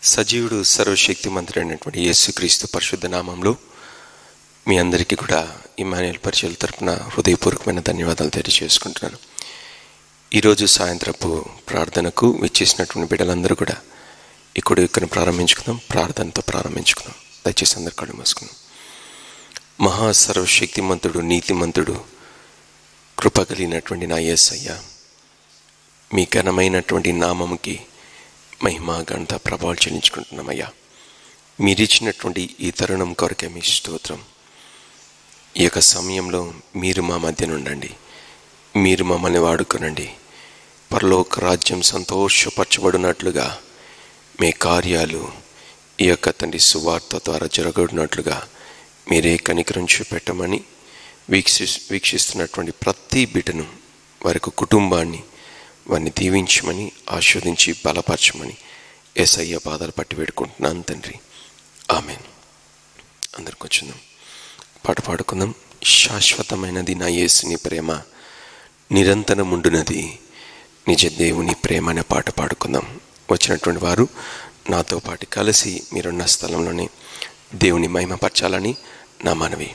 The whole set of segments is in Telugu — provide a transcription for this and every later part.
సజీవుడు సర్వశక్తిమంతుడు అయినటువంటి యేసుక్రీస్తు పరిశుద్ధ నామంలో మీ అందరికీ కూడా ఇమాన్యుయల్ పరిచయాల తరపున హృదయపూర్వకమైన ధన్యవాదాలు తెలియజేసుకుంటున్నాను ఈరోజు సాయంత్రపు ప్రార్థనకు విచ్చేసినటువంటి బిడ్డలందరూ కూడా ఇక్కడ ఇక్కడ ప్రారంభించుకుందాం ప్రార్థనతో ప్రారంభించుకుందాం దయచేసి అందరు కళ్ళు మూసుకుందాం మహా సర్వశక్తిమంతుడు నీతిమంతుడు కృప కలిగినటువంటి నా యేసయ్య మీ ఘనమైనటువంటి నామముకి మహిమ గంట ప్రభావాలు చెల్లించుకుంటున్నామయ్యా మీరిచ్చినటువంటి ఈ తరుణం కొరకే మీ స్తోత్రం ఈ యొక్క సమయంలో మీరు మా మధ్యన ఉండండి మీరు మమ్మల్ని వాడుకొనండి పరలోక రాజ్యం సంతోషపరచబడినట్లుగా మీ కార్యాలు ఈ యొక్క తండ్రి సువార్త ద్వారా జరగడినట్లుగా మీరే కనికరం చూపెట్టమని వీక్షి వీక్షిస్తున్నటువంటి ప్రతి బిడ్డను వారి యొక్క కుటుంబాన్ని వారిని దీవించమని ఆస్వాదించి బలపరచమని ఎస్ఐయ బాధలు పట్టి వేడుకుంటున్నాను తండ్రి ఆమెన్ అందరికి వచ్చిందాం పాట పాడుకుందాం శాశ్వతమైనది నా యేసుని ప్రేమ నిరంతరముండునది నిజ దేవుని ప్రేమ అనే పాట పాడుకుందాం వచ్చినటువంటి వారు నాతో పాటు కలిసి మీరున్న స్థలంలోనే దేవుని మహిమపరచాలని నా మనవి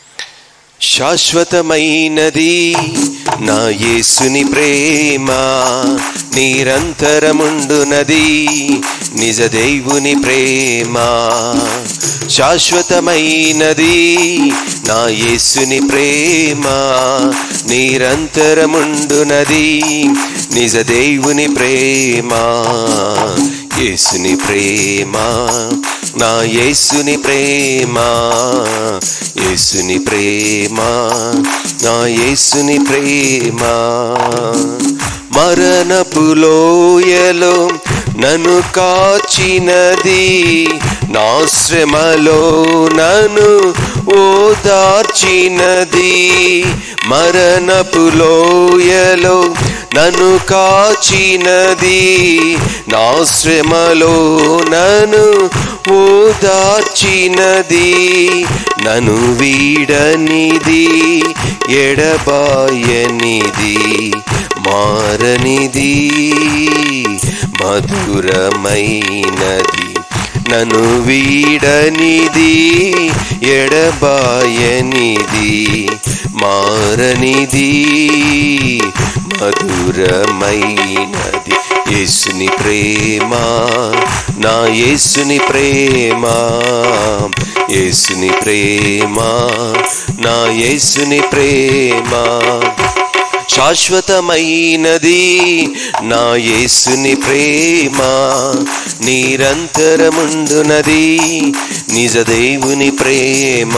శాశ్వతమైనది నా యేసుని ప్రేమ నిరంతరముండునది నిజ దేవుని ప్రేమ శాశ్వతమైనది నా యేసుని ప్రేమ నిరంతరముండునది నిజ దేవుని ప్రేమ యేసుని ప్రేమ నా యేసుని ప్రేమ యేసుని ప్రేమ నా యేసుని ప్రేమ మరణపు లోయలో నన్ను కాచినది నా శ్రమలో నన్ను ఓదార్చినది మరణపు లోయలో నన్ను కాచినది నా శ్రమలో నన్ను ఓదార్చినది నన్ను వీడనిది ఎడబాయనిది మారనిది మధురమైనది నన్ను వీడనిది ఎడబాయనిది మారనిది మధురమైనది యేసుని ప్రేమ నా యేసుని ప్రేమ యేసుని ప్రేమ నా యేసుని ప్రేమ శాశ్వతమైనది నా యేసుని ప్రేమ నిరంతరముండునది నిజ దేవుని ప్రేమ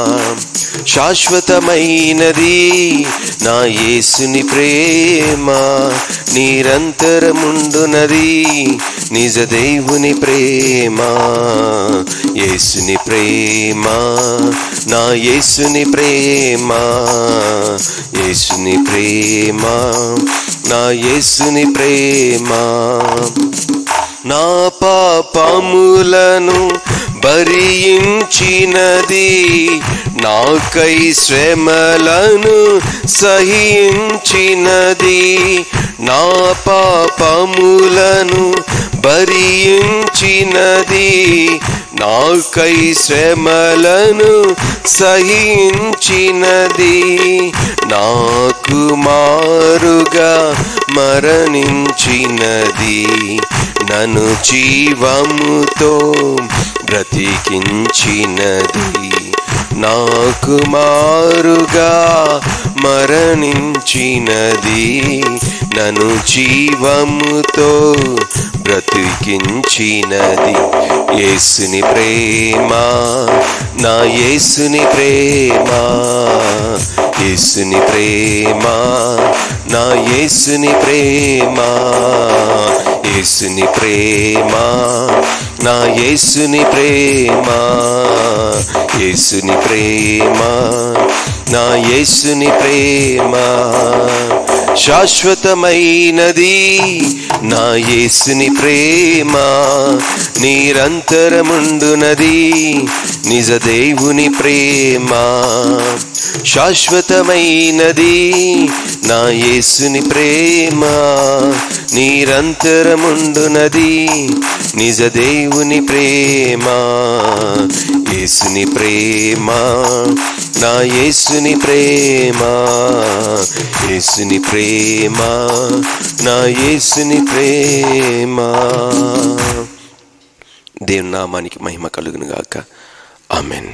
శాశ్వతమైనది నా యేసుని ప్రేమ నిరంతరముండునది నిజ దేవుని ప్రేమ యేసుని ప్రేమ నా యేసుని ప్రేమ యేసుని ప్రేమ నా యేసుని ప్రేమ నా పాపములను భరించినది నాకై శ్రమలను సహించినది నా పాపములను భరించినది నాకై శ్రమలను సహించినది నాకు మారుగా మరణించినది నన్ను జీవముతో బ్రతికించినది నాకు మారుగా మరణించినది నన్ను జీవముతో బ్రతికించినది యేసుని ప్రేమ నా యేసుని ప్రేమ యేసుని ప్రేమ నా యేసుని ప్రేమ యేసుని ప్రేమ నా యేసుని ప్రేమ యేసుని ప్రేమ నా యేసుని ప్రేమ శాశ్వతమైనది నా యేసుని ప్రేమ నిరంతరముండునది నిజ దేవుని ప్రేమ శాశ్వతమైనది నా యేసుని ప్రేమ నిరంతరముండునది నిజ దేవుని ప్రేమ యేసుని ప్రేమ నా యేసుని ప్రేమ యేసుని ప్రేమ నా యేసుని ప్రేమ దేవుని నామానికి మహిమ కలుగును గాక ఆమెన్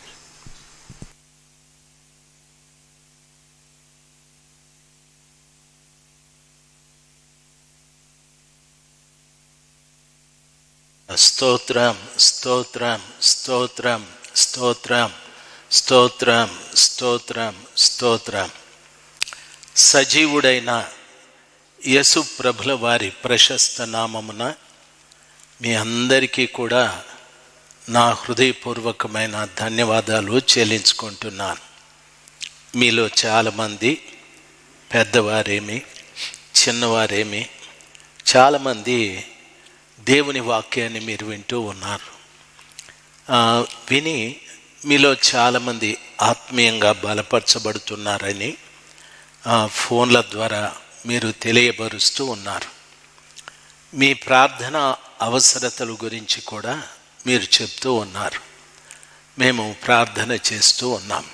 స్తోత్రం స్తోత్రం స్తోత్రం స్తోత్రం స్తోత్రం స్తోత్రం స్తోత్రం సజీవుడైన యేసు ప్రభుల వారి ప్రశస్త నామమున మీ అందరికీ కూడా నా హృదయపూర్వకమైన ధన్యవాదాలు చెల్లించుకుంటున్నాను మీలో చాలామంది పెద్దవారేమి చిన్నవారేమి చాలామంది దేవుని వాక్యాన్ని మీరు వింటూ ఉన్నారు ఆ, విని మీలో చాలామంది ఆత్మీయంగా బలపరచబడుతున్నారని ఆ, ఫోన్ల ద్వారా మీరు తెలియబరుస్తూ ఉన్నారు మీ ప్రార్థన అవసరతల గురించి కూడా మీరు చెప్తూ ఉన్నారు మేము ప్రార్థన చేస్తూ ఉన్నాం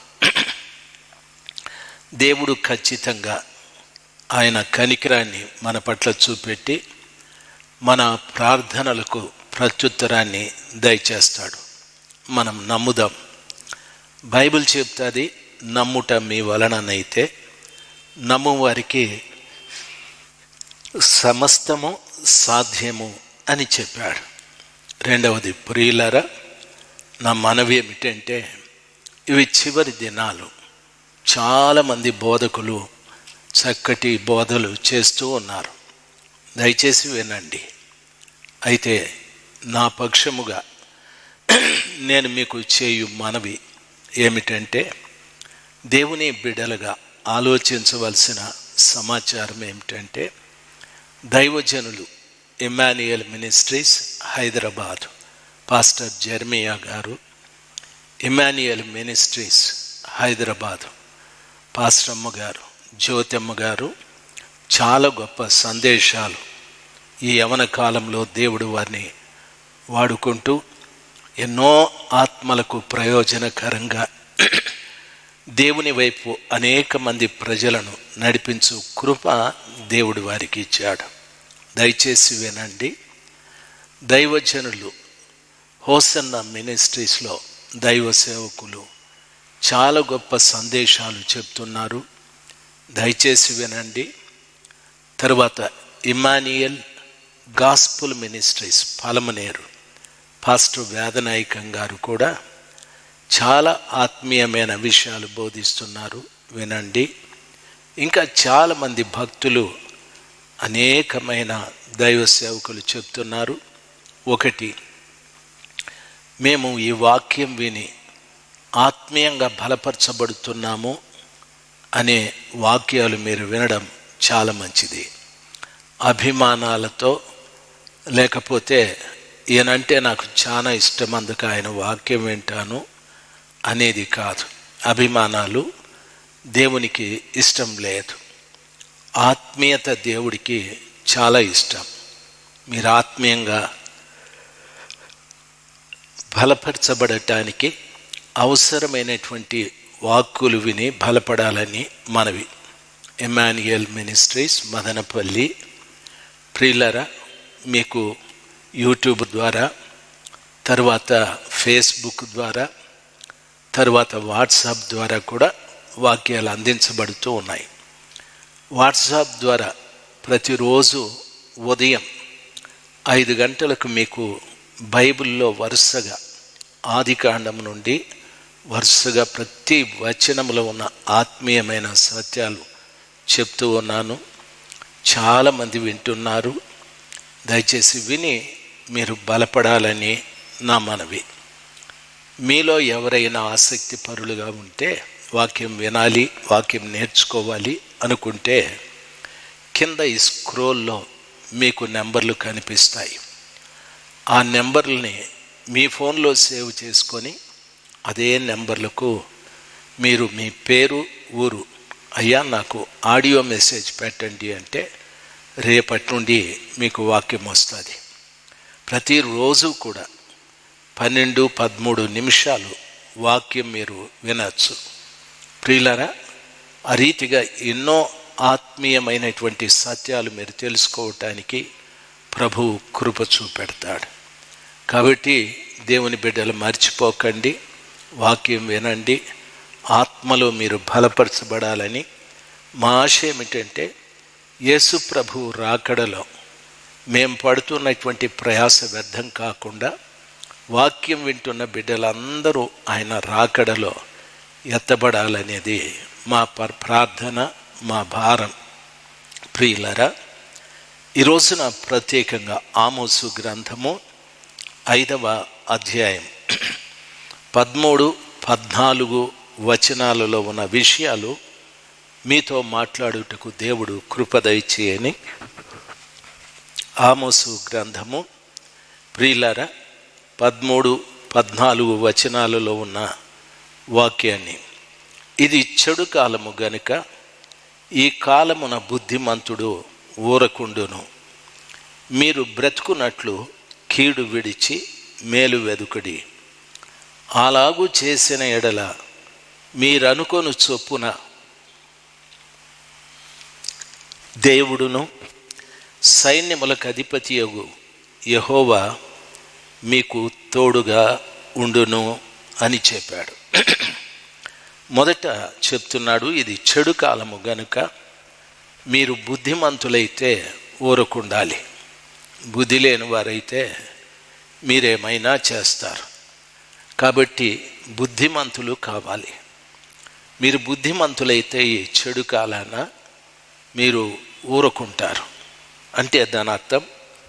దేవుడు ఖచ్చితంగా ఆయన కనికరాన్ని మన పట్ల చూపెట్టి మన ప్రార్థనలకు ప్రత్యుత్తరాన్ని దయచేస్తాడు మనం నమ్ముదాం బైబిల్ చెప్తుంది నమ్ముట మీ వలననైతే నమ్ము వారికి సమస్తము సాధ్యము అని చెప్పాడు రెండవది ప్రియులరా నా మనవి ఏమిటంటే ఇవి చివరి దినాలు చాలామంది బోధకులు చక్కటి బోధలు చేస్తూ ఉన్నారు దయచేసి వినండి అయితే నా పక్షముగా నేను మీకు చేయు మనవి ఏమిటంటే దేవుని బిడలుగా ఆలోచించవలసిన సమాచారం ఏమిటంటే దైవజనులు Emmanuel ministries Hyderabad pastor Jeremiah గారు ఇమాన్యుయల్ మినిస్ట్రీస్ హైదరాబాద్ పాస్టమ్మ గారు జ్యోతమ్మ గారు చాలా గొప్ప సందేశాలు ఈ యవన కాలంలో దేవుడు వారిని వాడుకుంటూ ఎన్నో ఆత్మలకు ప్రయోజనకరంగా దేవుని వైపు అనేక మంది ప్రజలను నడిపించు కృప దేవుడు వారికి ఇచ్చాడు దయచేసి వినండి దైవజనులు హోసన్న మినిస్ట్రీస్లో దైవ సేవకులు చాలా గొప్ప సందేశాలు చెప్తున్నారు దయచేసి వినండి తర్వాత Emmanuel gospel ministries Palamaneru pastor Vedanayakam గారు కూడా చాలా ఆత్మీయమైన విషయాలు బోధిస్తున్నారు వినండి ఇంకా చాలామంది భక్తులు అనేకమైన దైవ సేవకులు చెప్తున్నారు ఒకటి మేము ఈ వాక్యం విని ఆత్మీయంగా బలపరచబడుతున్నాము అనే వాక్యాలు మీరు వినడం చాలా మంచిది అభిమానాలతో లేకపోతే ఈయనంటే నాకు చాలా ఇష్టం అందుకు ఆయన వాక్యం వింటాను అనేది కాదు అభిమానాలు దేవునికి ఇష్టం లేదు ఆత్మీయత దేవుడికి చాలా ఇష్టం మీరు ఆత్మీయంగా బలపరచబడటానికి అవసరమైనటువంటి వాక్కులు విని బలపడాలని మనవి ఎమాన్యుయల్ మినిస్ట్రీస్ మదనపల్లి ప్రియులరా మీకు యూట్యూబ్ ద్వారా తర్వాత ఫేస్బుక్ ద్వారా తర్వాత వాట్సాప్ ద్వారా కూడా వాక్యాలు అందించబడుతూ ఉన్నాయి వాట్సాప్ ద్వారా ప్రతిరోజు ఉదయం ఐదు గంటలకు మీకు బైబిల్లో వరుసగా ఆదికాండం నుండి వరుసగా ప్రతి వచనంలో ఉన్న ఆత్మీయమైన సత్యాలు చెప్తూ ఉన్నాను చాలామంది వింటున్నారు దయచేసి విని మీరు బలపడాలని నా మనవి మీలో ఎవరైనా ఆసక్తి పరులుగా ఉంటే వాక్యం వినాలి వాక్యం నేర్చుకోవాలి అనుకుంటే కింద ఈ స్క్రోల్లో మీకు నెంబర్లు కనిపిస్తాయి ఆ నెంబర్లని మీ ఫోన్లో సేవ్ చేసుకొని అదే నెంబర్లకు మీరు మీ పేరు ఊరు అయ్యా నాకు ఆడియో మెసేజ్ పెట్టండి అంటే రేపటి నుండి మీకు వాక్యం వస్తుంది ప్రతిరోజు కూడా పన్నెండు పదమూడు నిమిషాలు వాక్యం మీరు వినచ్చు ప్రియులరా ఆ రీతిగా ఎన్నో ఆత్మీయమైనటువంటి సత్యాలు మీరు తెలుసుకోవటానికి ప్రభు కృప చూపెడతాడు కాబట్టి దేవుని బిడ్డలు మర్చిపోకండి వాక్యం వినండి ఆత్మలో మీరు బలపరచబడాలని మా ఆశ ఏమిటంటే యేసు ప్రభు రాకడలో మేము పడుతున్నటువంటి ప్రయాస వ్యర్థం కాకుండా వాక్యం వింటున్న బిడ్డలందరూ ఆయన రాకడలో ఎత్తబడాలనేది మా ప్రార్థన మా భారం ప్రియులరా ఈ రోజున ప్రత్యేకంగా ఆమోసు గ్రంథము ఐదవ అధ్యాయం పదమూడు పద్నాలుగు వచనాలలో ఉన్న విషయాలు మీతో మాట్లాడుటకు దేవుడు కృపదయచేయని ఆమోసు గ్రంథము ప్రియులర పదమూడు పద్నాలుగు వచనాలలో ఉన్న వాక్యాన్ని ఇది చెడు కాలము గనుక ఈ కాలమున బుద్ధిమంతుడు ఊరకుండును మీరు బ్రతుకున్నట్లు కీడు విడిచి మేలు వెదుకుడి అలాగూ చేసిన ఎడల మీరనుకొను చొప్పున దేవుడును సైన్యములకు అధిపతియగు యహోవా మీకు తోడుగా ఉండును అని చెప్పాడు మొదట చెప్తున్నాడు ఇది చెడు కాలము గనుక మీరు బుద్ధిమంతులైతే ఊరకుండాలి బుద్ధి లేని వారైతే మీరేమైనా చేస్తారు కాబట్టి బుద్ధిమంతులు కావాలి మీరు బుద్ధిమంతులైతే ఈ చెడు కాలాన మీరు ఊరుకుంటారు అంటే దాని అర్థం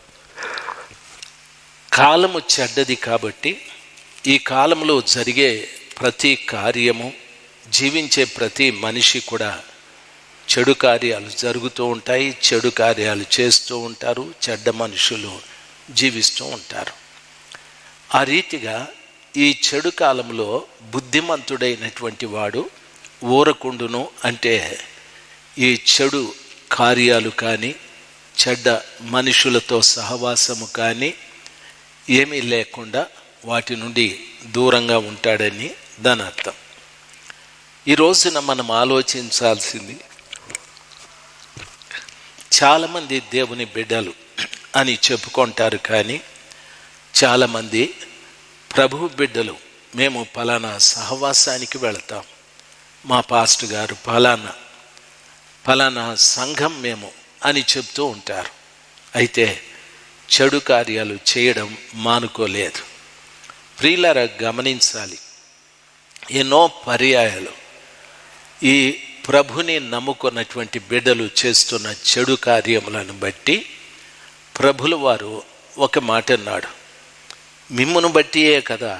కాలము చెడ్డది కాబట్టి ఈ కాలంలో జరిగే ప్రతి కార్యము జీవించే ప్రతి మనిషి కూడా చెడు కార్యాలు జరుగుతూ ఉంటాయి చెడు కార్యాలు చేస్తూ ఉంటారు చెడ్డ మనుషులు జీవిస్తూ ఉంటారు ఆ రీతిగా ఈ చెడు కాలంలో బుద్ధిమంతుడైనటువంటి వాడు ఊరకుండును అంటే ఈ చెడు కార్యాలు కానీ చెడ్డ మనుషులతో సహవాసము కానీ ఏమీ లేకుండా వాటి నుండి దూరంగా ఉంటాడని దాని అర్థం ఈ రోజున మనం ఆలోచించాల్సింది చాలామంది దేవుని బిడ్డలు అని చెప్పుకుంటారు కానీ చాలామంది ప్రభు బిడ్డలు మేము పలానా సహవాసానికి వెళతాం మా పాస్ట్ గారు పలానా ఫలానా సంఘం మేము అని చెప్తూ ఉంటారు అయితే చెడు కార్యాలు చేయడం మానుకోలేదు ప్రియులర గమనించాలి ఎన్నో పర్యాయాలు ఈ ప్రభుని నమ్ముకున్నటువంటి బిడ్డలు చేస్తున్న చెడు కార్యములను బట్టి ప్రభుల వారు ఒక మాట అన్నాడు మిమ్మును బట్టియే కదా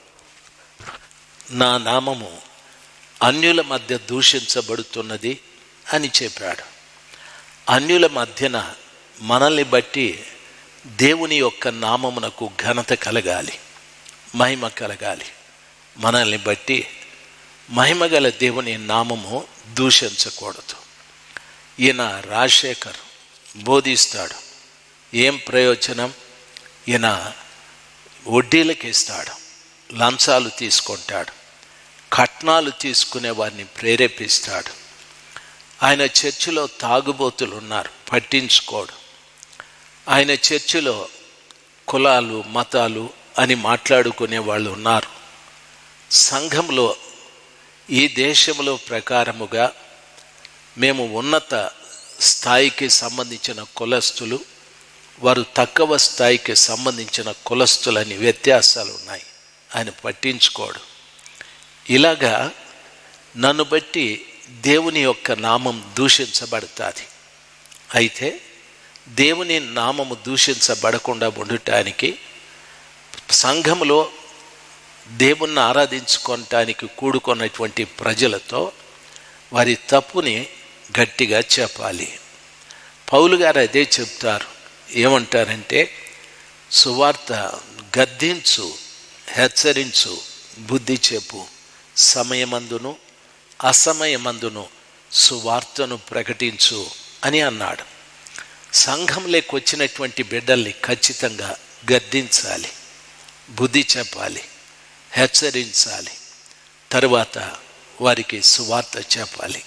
నా నామము అన్యుల మధ్య దూషించబడుతున్నది అని చెప్పాడు అన్యుల మధ్యన మనల్ని బట్టి దేవుని యొక్క నామమునకు ఘనత కలగాలి మహిమ కలగాలి మనల్ని బట్టి మహిమగల దేవుని నామము దూషించకూడదు ఈయన రాజశేఖర్ బోధిస్తాడు ఏం ప్రయోజనం ఈయన వడ్డీలకు ఇస్తాడు లంచాలు తీసుకుంటాడు కట్నాలు తీసుకునే వారిని ప్రేరేపిస్తాడు ఆయన చర్చిలో తాగుబోతులు ఉన్నారు పట్టించుకోడు ఆయన చర్చిలో కులాలు మతాలు అని మాట్లాడుకునే వాళ్ళు ఉన్నారు సంఘంలో ఈ దేశంలో ప్రకారముగా మేము ఉన్నత స్థాయికి సంబంధించిన కులస్తులు వారు తక్కువ స్థాయికి సంబంధించిన కులస్తులని వ్యత్యాసాలు ఉన్నాయి ఆయన పట్టించుకోడు ఇలాగా నన్ను బట్టి దేవుని యొక్క నామం దూషించబడుతుంది అయితే దేవుని నామము దూషించబడకుండా ఉండటానికి సంఘములో దేవుణ్ణి ఆరాధించుకోవటానికి కూడుకున్నటువంటి ప్రజలతో వారి తప్పుని గట్టిగా చెప్పాలి పౌలు గారు అదే చెప్తారు ఏమంటారంటే సువార్త గద్దించు హెచ్చరించు బుద్ధి చెప్పు సమయమందును అసమయమందును సువార్తను ప్రకటించు అని అన్నాడు సంఘంలోకి వచ్చినటువంటి బిడ్డల్ని ఖచ్చితంగా గద్దించాలి బుద్ధి చెప్పాలి హెచ్చరించాలి తరువాత వారికి సువార్త చెప్పాలి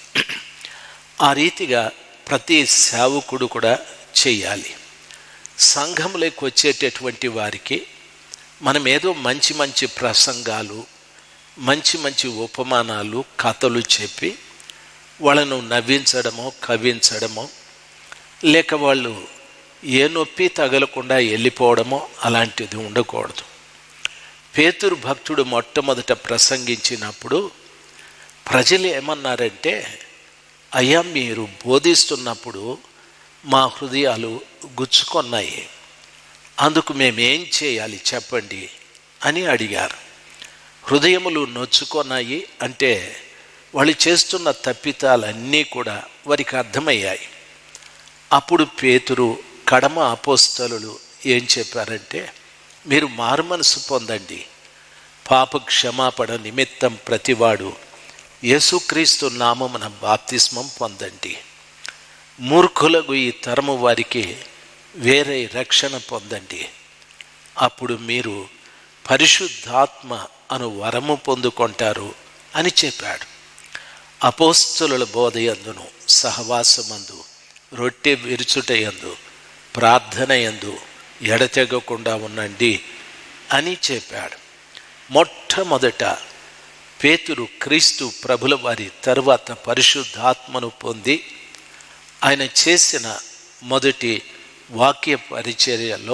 ఆ రీతిగా ప్రతి సేవకుడు కూడా చేయాలి సంఘంలోకి వచ్చేటటువంటి వారికి మనం ఏదో మంచి మంచి ప్రసంగాలు మంచి మంచి ఉపమానాలు కథలు చెప్పి వాళ్ళను నవ్వించడమో కవ్వించడమో లేక వాళ్ళు ఏ నొప్పి తగలకుండా వెళ్ళిపోవడమో అలాంటిది ఉండకూడదు పేతురు భక్తుడు మొట్టమొదట ప్రసంగించినప్పుడు ప్రజలు ఏమన్నారంటే అయ్యా మీరు బోధిస్తున్నప్పుడు మా హృదయాలు గుచ్చుకొన్నాయి అందుకు మేమేం చేయాలి చెప్పండి అని అడిగారు హృదయములు నొచ్చుకొన్నాయి అంటే వాళ్ళు చేస్తున్న తప్పితాలన్నీ కూడా వారికి అర్థమయ్యాయి అప్పుడు పేతురు కడమ అపోస్తలు ఏం చెప్పారంటే మీరు మారుమనసు పొందండి పాప క్షమాపణ నిమిత్తం ప్రతివాడు యేసుక్రీస్తు నామమున బాప్తిస్మం పొందండి మూర్ఖులకు ఈ తరము వారికి వేరే రక్షణ పొందండి అప్పుడు మీరు పరిశుద్ధాత్మ అను వరము పొందుకుంటారు అని చెప్పాడు అపోస్తుల బోధయందును సహవాసమందు రొట్టె విరుచుటయందు ప్రార్థన యందు ఎడతెగకుండా ఉండండి అని చెప్పాడు మొట్టమొదట పేతురు క్రీస్తు ప్రభుల వారి తరువాత పరిశుద్ధాత్మను పొంది ఆయన చేసిన మొదటి వాక్య పరిచర్యలో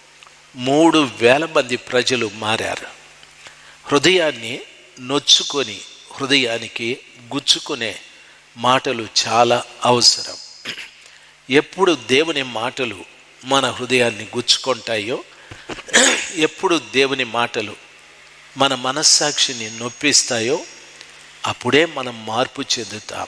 మూడు వేల మంది ప్రజలు మారారు హృదయాన్ని నొచ్చుకొని హృదయానికి గుచ్చుకునే మాటలు చాలా అవసరం ఎప్పుడు దేవుని మాటలు మన హృదయాన్ని గుచ్చుకుంటాయో ఎప్పుడు దేవుని మాటలు మన మనస్సాక్షిని నొప్పిస్తాయో అప్పుడే మనం మార్పు చెందుతాం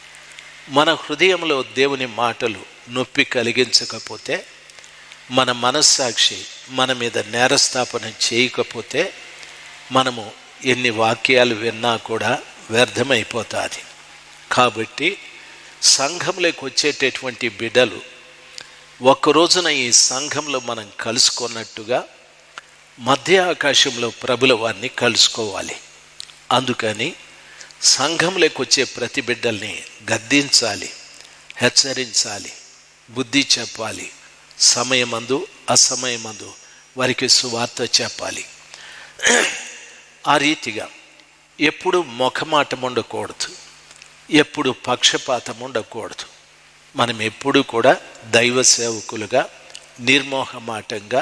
మన హృదయంలో దేవుని మాటలు నొప్పి కలిగించకపోతే మన మనస్సాక్షి మన మీద నేరస్థాపన చేయకపోతే మనము ఎన్ని వాక్యాలు విన్నా కూడా వ్యర్థమైపోతుంది కాబట్టి సంఘంలోకి వచ్చేటటువంటి బిడ్డలు ఒక్కరోజున ఈ సంఘంలో మనం కలుసుకున్నట్టుగా మధ్య ఆకాశంలో ప్రభుల వారిని కలుసుకోవాలి అందుకని సంఘంలోకి వచ్చే ప్రతి బిడ్డల్ని గద్దించాలి హెచ్చరించాలి బుద్ధి చెప్పాలి సమయమందు అసమయమందు వారికి సువార్త చెప్పాలి ఆ రీతిగా ఎప్పుడు ముఖమాటం ఉండకూడదు ఎప్పుడు పక్షపాతం ఉండకూడదు మనం ఎప్పుడు కూడా దైవ సేవకులుగా నిర్మోహమాటంగా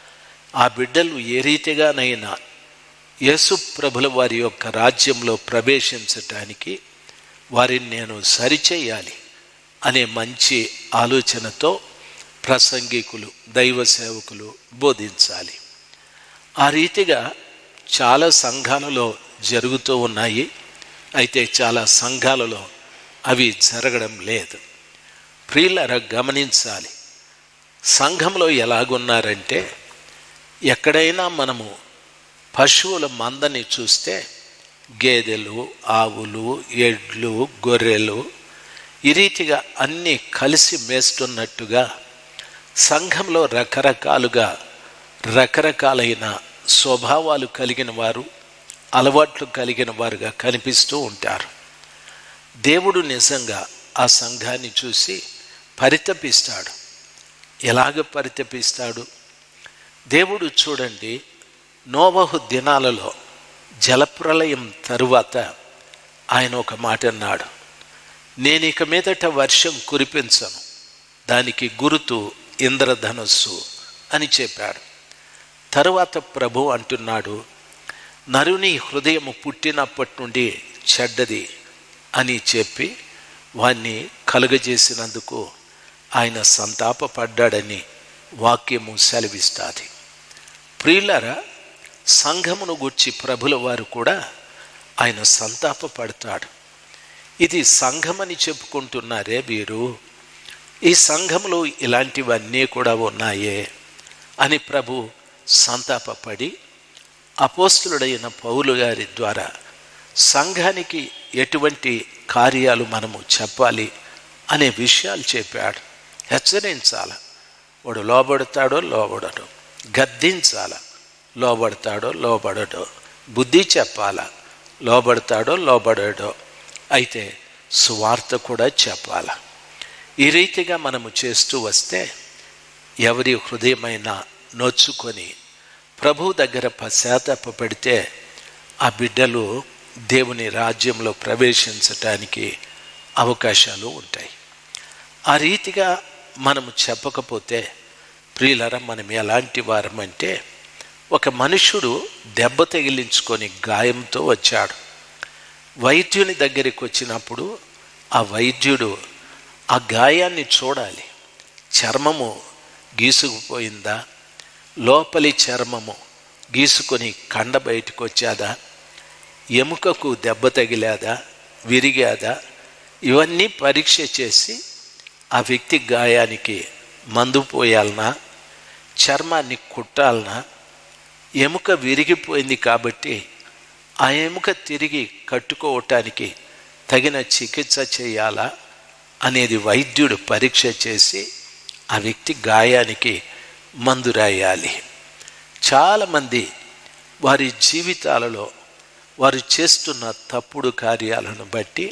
ఆ బిడ్డలు ఏ రీతిగానైనా యేసు ప్రభుల వారి యొక్క రాజ్యంలో ప్రవేశించటానికి వారిని నేను సరిచేయాలి అనే మంచి ఆలోచనతో ప్రసంగికులు దైవ సేవకులు బోధించాలి ఆ రీతిగా చాలా సంఘాలలో జరుగుతూ ఉన్నాయి అయితే చాలా సంఘాలలో అవి జరగడం లేదు ప్రియులర గమనించాలి సంఘంలో ఎలాగున్నారంటే ఎక్కడైనా మనము పశువుల మందని చూస్తే గేదెలు ఆవులు ఎడ్లు గొర్రెలు ఈ రీతిగా అన్నీ కలిసి మేస్తున్నట్టుగా సంఘంలో రకరకాలుగా రకరకాలైన స్వభావాలు కలిగిన వారు అలవాట్లు కలిగిన వారుగా కనిపిస్తూ ఉంటారు దేవుడు నిజంగా ఆ సంఘాన్ని చూసి పరితపిస్తాడు ఎలాగ పరితపిస్తాడు దేవుడు చూడండి నోవహు దినాలలో జలప్రలయం తరువాత ఆయన ఒక మాట అన్నాడు నేను ఇక మీదట వర్షం కురిపించను దానికి గురుతు ఇంద్రధనస్సు అని చెప్పాడు తరువాత ప్రభు అంటున్నాడు నరుని హృదయము పుట్టినప్పటి నుండి చెడ్డది అని చెప్పి వాణ్ణి కలుగజేసినందుకు ఆయన సంతాపపడ్డాడని వాక్యము సెలవిస్తుంది ప్రియులరా సంఘమును గుర్చి ప్రభుల వారు కూడా ఆయన సంతాపపడతాడు ఇది సంఘమని చెప్పుకుంటున్నారే వీరు ఈ సంఘంలో ఇలాంటివన్నీ కూడా ఉన్నాయే అని ప్రభు సంతాపపడి అపోస్తులుడైన పౌలు గారి ద్వారా సంఘానికి ఎటువంటి కార్యాలు మనము చెప్పాలి అనే విషయాలు చెప్పాడు హెచ్చరించాల వాడు లోబడతాడో లోబడడు గద్దించాల లోబడతాడో లోబడడో బుద్ధి చెప్పాలా లోబడతాడో లోబడడో అయితే సువార్త కూడా చెప్పాలా ఈ రీతిగా మనము చేస్తూ వస్తే ఎవరి హృదయమైనా నొచ్చుకొని ప్రభు దగ్గర పశ్చాత్తాప పెడితే ఆ బిడ్డలు దేవుని రాజ్యంలో ప్రవేశించటానికి అవకాశాలు ఉంటాయి ఆ రీతిగా మనము చెప్పకపోతే ప్రియులర మనం ఎలాంటి వారమంటే ఒక మనుషుడు దెబ్బ తగిలించుకొని గాయంతో వచ్చాడు వైద్యుని దగ్గరికి వచ్చినప్పుడు ఆ వైద్యుడు ఆ గాయాన్ని చూడాలి చర్మము గీసుకుపోయిందా లోపలి చర్మము గీసుకొని కండ బయటకు వచ్చాదా ఎముకకు దెబ్బ తగిలాదా విరిగాదా ఇవన్నీ పరీక్ష చేసి ఆ వ్యక్తి గాయానికి మందు పోయాలనా చర్మాన్ని కుట్టాలనా ఎముక విరిగిపోయింది కాబట్టి ఆ ఎముక తిరిగి కట్టుకోవటానికి తగిన చికిత్స చేయాలా అనేది వైద్యుడు పరీక్ష చేసి ఆ వ్యక్తి గాయానికి మందు రాయాలి చాలామంది వారి జీవితాలలో వారు చేస్తున్న తప్పుడు కార్యాలను బట్టి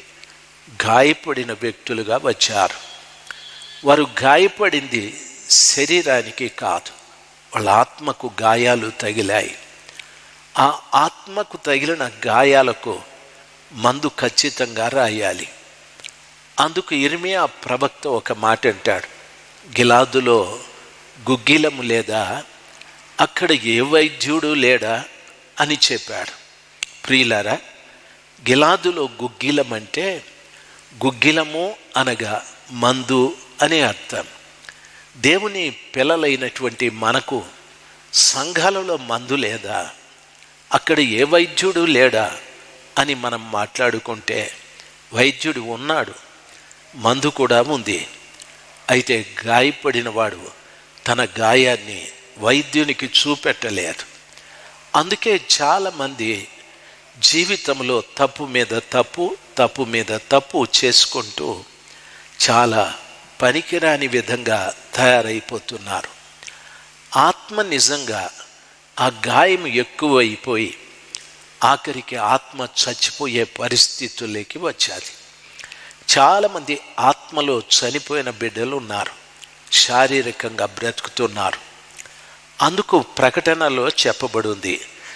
గాయపడిన వ్యక్తులుగా వచ్చారు వారు గాయపడింది శరీరానికి కాదు వాళ్ళ ఆత్మకు గాయాలు తగిలాయి ఆ ఆత్మకు తగిలిన గాయాలకు మందు ఖచ్చితంగా రాయాలి అందుకు ఇరిమియా ప్రవక్త ఒక మాట అంటాడు గిలాదులో గుగ్గిలము లేదా అక్కడ ఏ వైద్యుడు లేడా అని చెప్పాడు ప్రియులారా గిలాదులో గుగ్గిలం అంటే గుగ్గిలము అనగా మందు అనే అర్థం దేవుని పిల్లలైనటువంటి మనకు సంఘాలలో మందు లేదా అక్కడ ఏ వైద్యుడు లేడా అని మనం మాట్లాడుకుంటే వైద్యుడు ఉన్నాడు మందు కూడా ఉంది అయితే గాయపడిన వాడు తన గాయాన్ని వైద్యునికి చూపెట్టలేదు అందుకే చాలామంది జీవితంలో తప్పు మీద తప్పు తప్పు మీద తప్పు చేసుకుంటూ చాలా పనికిరాని విధంగా తయారైపోతున్నారు ఆత్మ నిజంగా ఆ గాయం ఎక్కువైపోయి ఆఖరికి ఆత్మ చచ్చిపోయే పరిస్థితుల్లోకి వచ్చాది చాలామంది ఆత్మలో చనిపోయిన బిడ్డలు ఉన్నారు శారీరకంగా బ్రతుకుతున్నారు అందుకు ప్రకటనలో చెప్పబడింది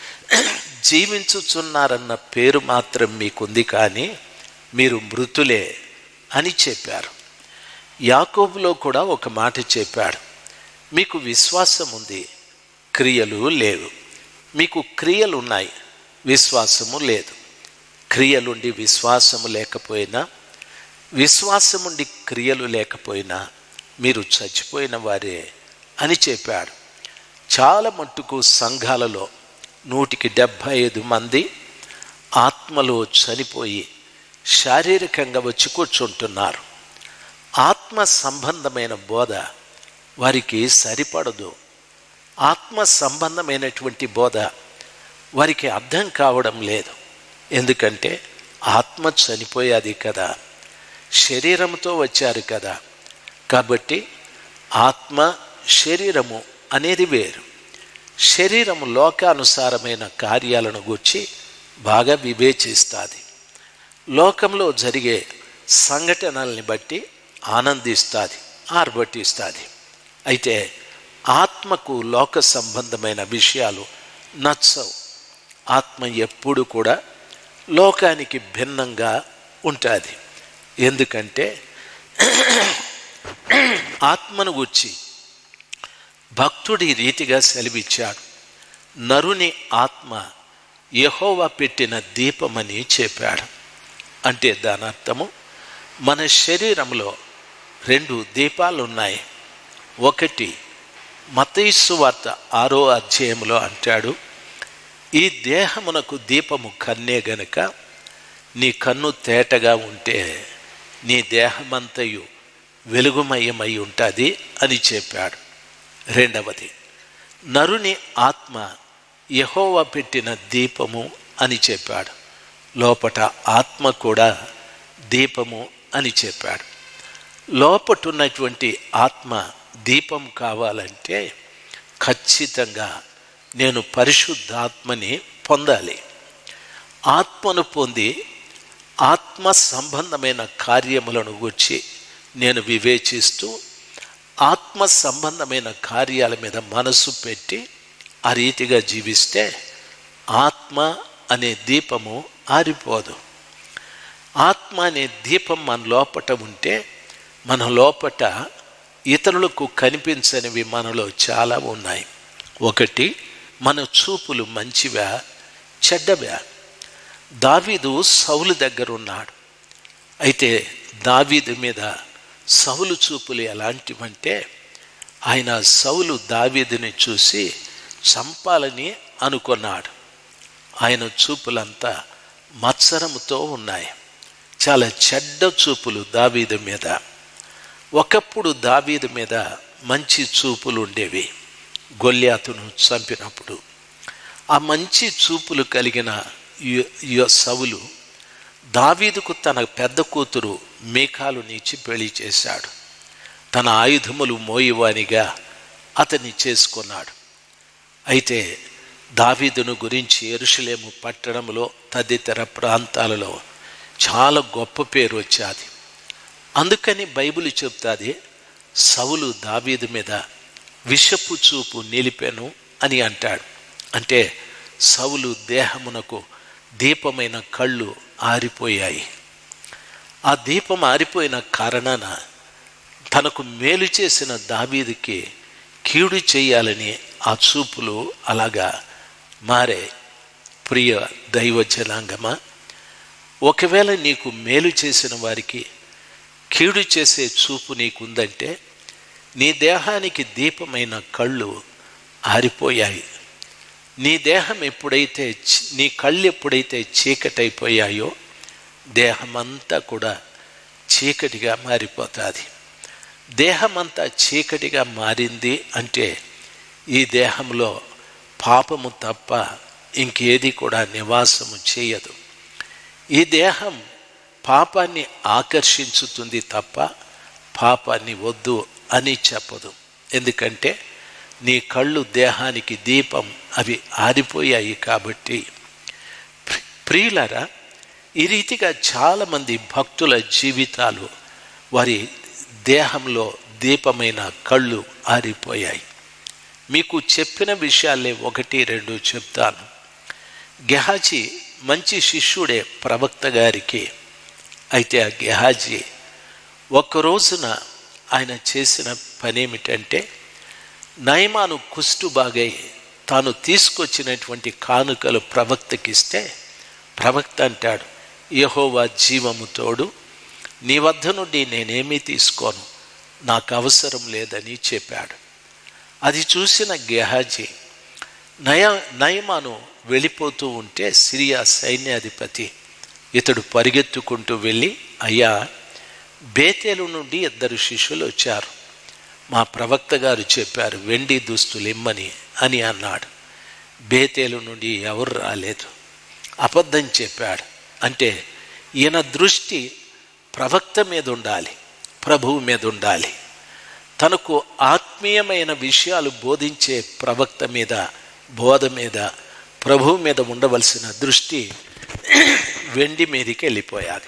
జీవించుచున్నారన్న పేరు మాత్రం మీకుంది కానీ మీరు మృతులే అని చెప్పారు యాకోబులో కూడా ఒక మాట చెప్పాడు మీకు విశ్వాసం ఉంది క్రియలు లేవు మీకు క్రియలు ఉన్నాయి విశ్వాసము లేదు క్రియలుండి విశ్వాసము లేకపోయినా విశ్వాసముండి క్రియలు లేకపోయినా మీరు చచ్చిపోయిన వారే అని చెప్పాడు చాలా మట్టుకు సంఘాలలో నూటికి డెబ్భై ఐదు మంది ఆత్మలో చనిపోయి శారీరకంగా వచ్చి కూర్చుంటున్నారు ఆత్మ సంబంధమైన బోధ వారికి సరిపడదు ఆత్మ సంబంధమైనటువంటి బోధ వారికి అర్థం కావడం లేదు ఎందుకంటే ఆత్మ చనిపోయేది కదా శరీరంతో వచ్చారు కదా కాబట్టి ఆత్మ శరీరము అనేది వేరు శరీరము లోకానుసారమైన కార్యాలను గూర్చి బాగా వివేచిస్తుంది లోకంలో జరిగే సంఘటనల్ని బట్టి ఆనందిస్తుంది ఆర్భటిస్తుంది అయితే ఆత్మకు లోక సంబంధమైన విషయాలు నచ్చవు ఆత్మ ఎప్పుడు కూడా లోకానికి భిన్నంగా ఉంటుంది ఎందుకంటే ఆత్మను గుర్చి భక్తుడి రీతిగా సెలవిచ్చాడు నరుని ఆత్మ యహోవా పెట్టిన దీపమని చెప్పాడు అంటే దాని అర్థము మన శరీరంలో రెండు దీపాలు ఉన్నాయి ఒకటి మతయిస్సు వార్త ఆరో అధ్యాయంలో అంటాడు ఈ దేహమునకు దీపము కన్నే గనుక నీ కన్ను తేటగా ఉంటే నీ దేహమంతయు వెలుగుమయమై ఉంటుంది అని చెప్పాడు రెండవది నరుని ఆత్మ యహోవ పెట్టిన దీపము అని చెప్పాడు లోపట ఆత్మ కూడా దీపము అని చెప్పాడు లోపటున్నటువంటి ఆత్మ దీపం కావాలంటే ఖచ్చితంగా నేను పరిశుద్ధాత్మని పొందాలి ఆత్మను పొంది ఆత్మ సంబంధమైన కార్యములను గురించి నేను వివేచిస్తూ ఆత్మ సంబంధమైన కార్యాల మీద మనసు పెట్టి ఆ రీతిగా జీవిస్తే ఆత్మ అనే దీపము ఆరిపోదు ఆత్మ అనే దీపం మన లోపట ఉంటే మన లోపట ఇతరులకు కనిపించనివి మనలో చాలా ఉన్నాయి ఒకటి మన చూపులు మంచివా చెడ్డవా దావీదు సౌలు దగ్గర ఉన్నాడు అయితే దావీదు మీద సౌలు చూపులు ఎలాంటివంటే ఆయన సౌలు దావీదుని చూసి చంపాలని అనుకున్నాడు ఆయన చూపులంతా మత్సరముతో ఉన్నాయి చాలా చెడ్డ చూపులు దావీదు మీద ఒకప్పుడు దావీదు మీద మంచి చూపులు ఉండేవి గొల్యాతును చంపినప్పుడు ఆ మంచి చూపులు కలిగిన యు- యు- సవులు దావీదుకు తన పెద్ద కూతురు మీకాలు నీచి పెళ్లి చేశాడు తన ఆయుధములు మోయివానిగా అతన్ని చేసుకున్నాడు అయితే దావీదును గురించి ఎరుషలేము పట్టణంలో తదితర ప్రాంతాలలో చాలా గొప్ప పేరు వచ్చాది అందుకని బైబిల్ చెప్తాది సవులు దావీదు మీద విషపు చూపు నిలిపెను అని అంటాడు అంటే సవులు దేహమునకు దీపమైన కళ్ళు ఆరిపోయాయి ఆ దీపం ఆరిపోయిన కారణాన తనకు మేలు చేసిన దావీదుకి కీడు చేయాలని ఆ చూపులు అలాగా మారే ప్రియ దైవ జనాంగమా ఒకవేళ నీకు మేలు చేసిన వారికి కీడు చేసే చూపు నీకుందంటే నీ దేహానికి దీపమైన కళ్ళు ఆరిపోయాయి నీ దేహం ఎప్పుడైతే చి- నీ కళ్ళు ఎప్పుడైతే చీకటైపోయాయో దేహమంతా కూడా చీకటిగా మారిపోతుంది దేహమంతా చీకటిగా మారింది అంటే ఈ దేహంలో పాపము తప్ప ఇంకేది కూడా నివాసము చేయదు ఈ దేహం పాపాన్ని ఆకర్షించుతుంది తప్ప పాపాన్ని వద్దు అని చెప్పదు ఎందుకంటే నీ కళ్ళు దేహానికి దీపం అవి ఆరిపోయాయి కాబట్టి ప్రి- ప్రియులారా ఈ రీతిగా చాలామంది భక్తుల జీవితాలు వారి దేహంలో దీపమైన కళ్ళు ఆరిపోయాయి మీకు చెప్పిన విషయాలే ఒకటి రెండు చెప్తాను గెహాజీ మంచి శిష్యుడే ప్రవక్త గారికి అయితే ఆ గెహాజీ ఒక రోజున ఆయన చేసిన పనేమిటంటే నయమాను కుష్టు బాగై తాను తీసుకొచ్చినటువంటి కానుకలు ప్రవక్తకిస్తే ప్రవక్త అంటాడు యహోవా జీవము తోడు నీ వద్ద నుండి నేనేమీ తీసుకోను నాకు అవసరం లేదని చెప్పాడు అది చూసిన గెహాజీ నయ నయమాను వెళ్ళిపోతూ ఉంటే సిరియా సైన్యాధిపతి ఇతడు పరిగెత్తుకుంటూ వెళ్ళి అయ్యా బేతేలు నుండి ఇద్దరు శిష్యులు వచ్చారు మా ప్రవక్త గారు చెప్పారు వెండి దుస్తులు ఇమ్మని అని అన్నాడు బేతేలు నుండి ఎవరు రాలేదు అబద్ధం చెప్పాడు అంటే ఈయన దృష్టి ప్రవక్త మీద ఉండాలి ప్రభువు మీద ఉండాలి తనకు ఆత్మీయమైన విషయాలు బోధించే ప్రవక్త మీద బోధ మీద ప్రభువు మీద ఉండవలసిన దృష్టి వెండి మీదకి వెళ్ళిపోయాది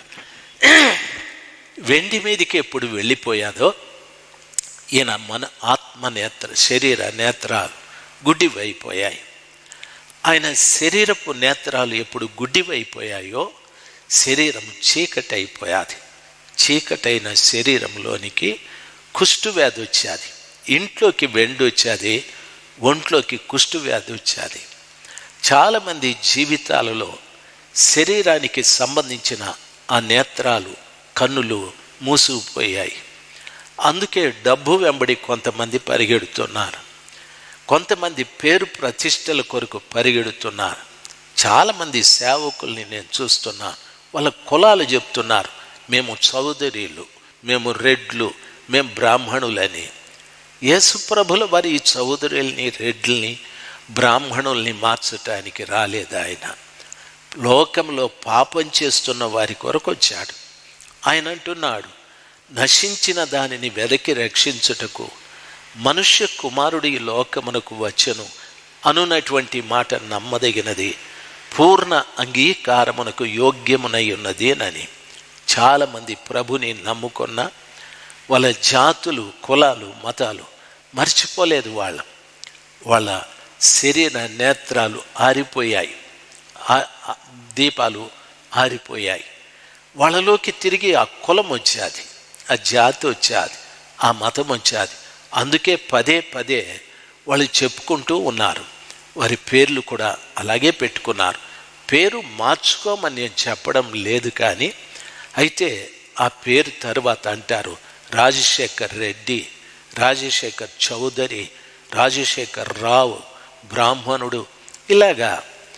వెండి మీదకి ఎప్పుడు వెళ్ళిపోయాదో ఈయన మన ఆత్మ నేత్ర శరీర నేత్రాలు గుడ్డివైపోయాయి ఆయన శరీరపు నేత్రాలు ఎప్పుడు గుడ్డివైపోయాయో శరీరం చీకటైపోయాది చీకటైన శరీరంలోనికి కుష్టు వ్యాధి వచ్చేది ఇంట్లోకి వెండి వచ్చేది ఒంట్లోకి కుష్టు వ్యాధి వచ్చేది చాలామంది జీవితాలలో శరీరానికి సంబంధించిన ఆ నేత్రాలు కన్నులు మూసుకుపోయాయి అందుకే డబ్బు వెంబడి కొంతమంది పరిగెడుతున్నారు కొంతమంది పేరు ప్రతిష్టల కొరకు పరిగెడుతున్నారు చాలామంది సేవకుల్ని నేను చూస్తున్నా వాళ్ళ కులాలు చెప్తున్నారు మేము చౌదరీలు మేము రెడ్లు మేము బ్రాహ్మణులని యేసుప్రభుల వారి ఈ చౌదరుల్ని రెడ్లని బ్రాహ్మణుల్ని మార్చటానికి రాలేదు ఆయన లోకంలో పాపం చేస్తున్న వారి కొరకు వచ్చాడు ఆయన అంటున్నాడు నశించిన దానిని వెదకి రక్షించుటకు మనుష్య కుమారుడి ఈ లోకమునకు వచ్చెను అనునటువంటి మాట నమ్మదగినది పూర్ణ అంగీకారమునకు యోగ్యమునై ఉన్నది అని చాలామంది ప్రభుని నమ్ముకున్న వాళ్ళ జాతులు కులాలు మతాలు మర్చిపోలేదు వాళ్ళ వాళ్ళ శరీర నేత్రాలు ఆరిపోయాయి ఆ- ఆ దీపాలు ఆరిపోయాయి వాళ్ళలోకి తిరిగి ఆ కులం వచ్చేది ఆ జాతి వచ్చేది ఆ మతం వచ్చేది అందుకే పదే పదే వాళ్ళు చెప్పుకుంటూ ఉన్నారు వారి పేర్లు కూడా అలాగే పెట్టుకున్నారు పేరు మార్చుకోమని నేను చెప్పడం లేదు కానీ అయితే ఆ పేరు తర్వాత అంటారు రాజశేఖర్ రెడ్డి రాజశేఖర్ చౌదరి రాజశేఖర్ రావు బ్రాహ్మణుడు ఇలాగా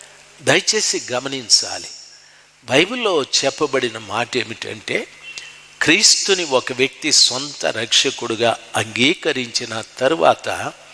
దయచేసి గమనించాలి బైబిల్లో చెప్పబడిన మాట ఏమిటంటే క్రీస్తుని ఒక వ్యక్తి సొంత రక్షకుడుగా అంగీకరించిన తరువాత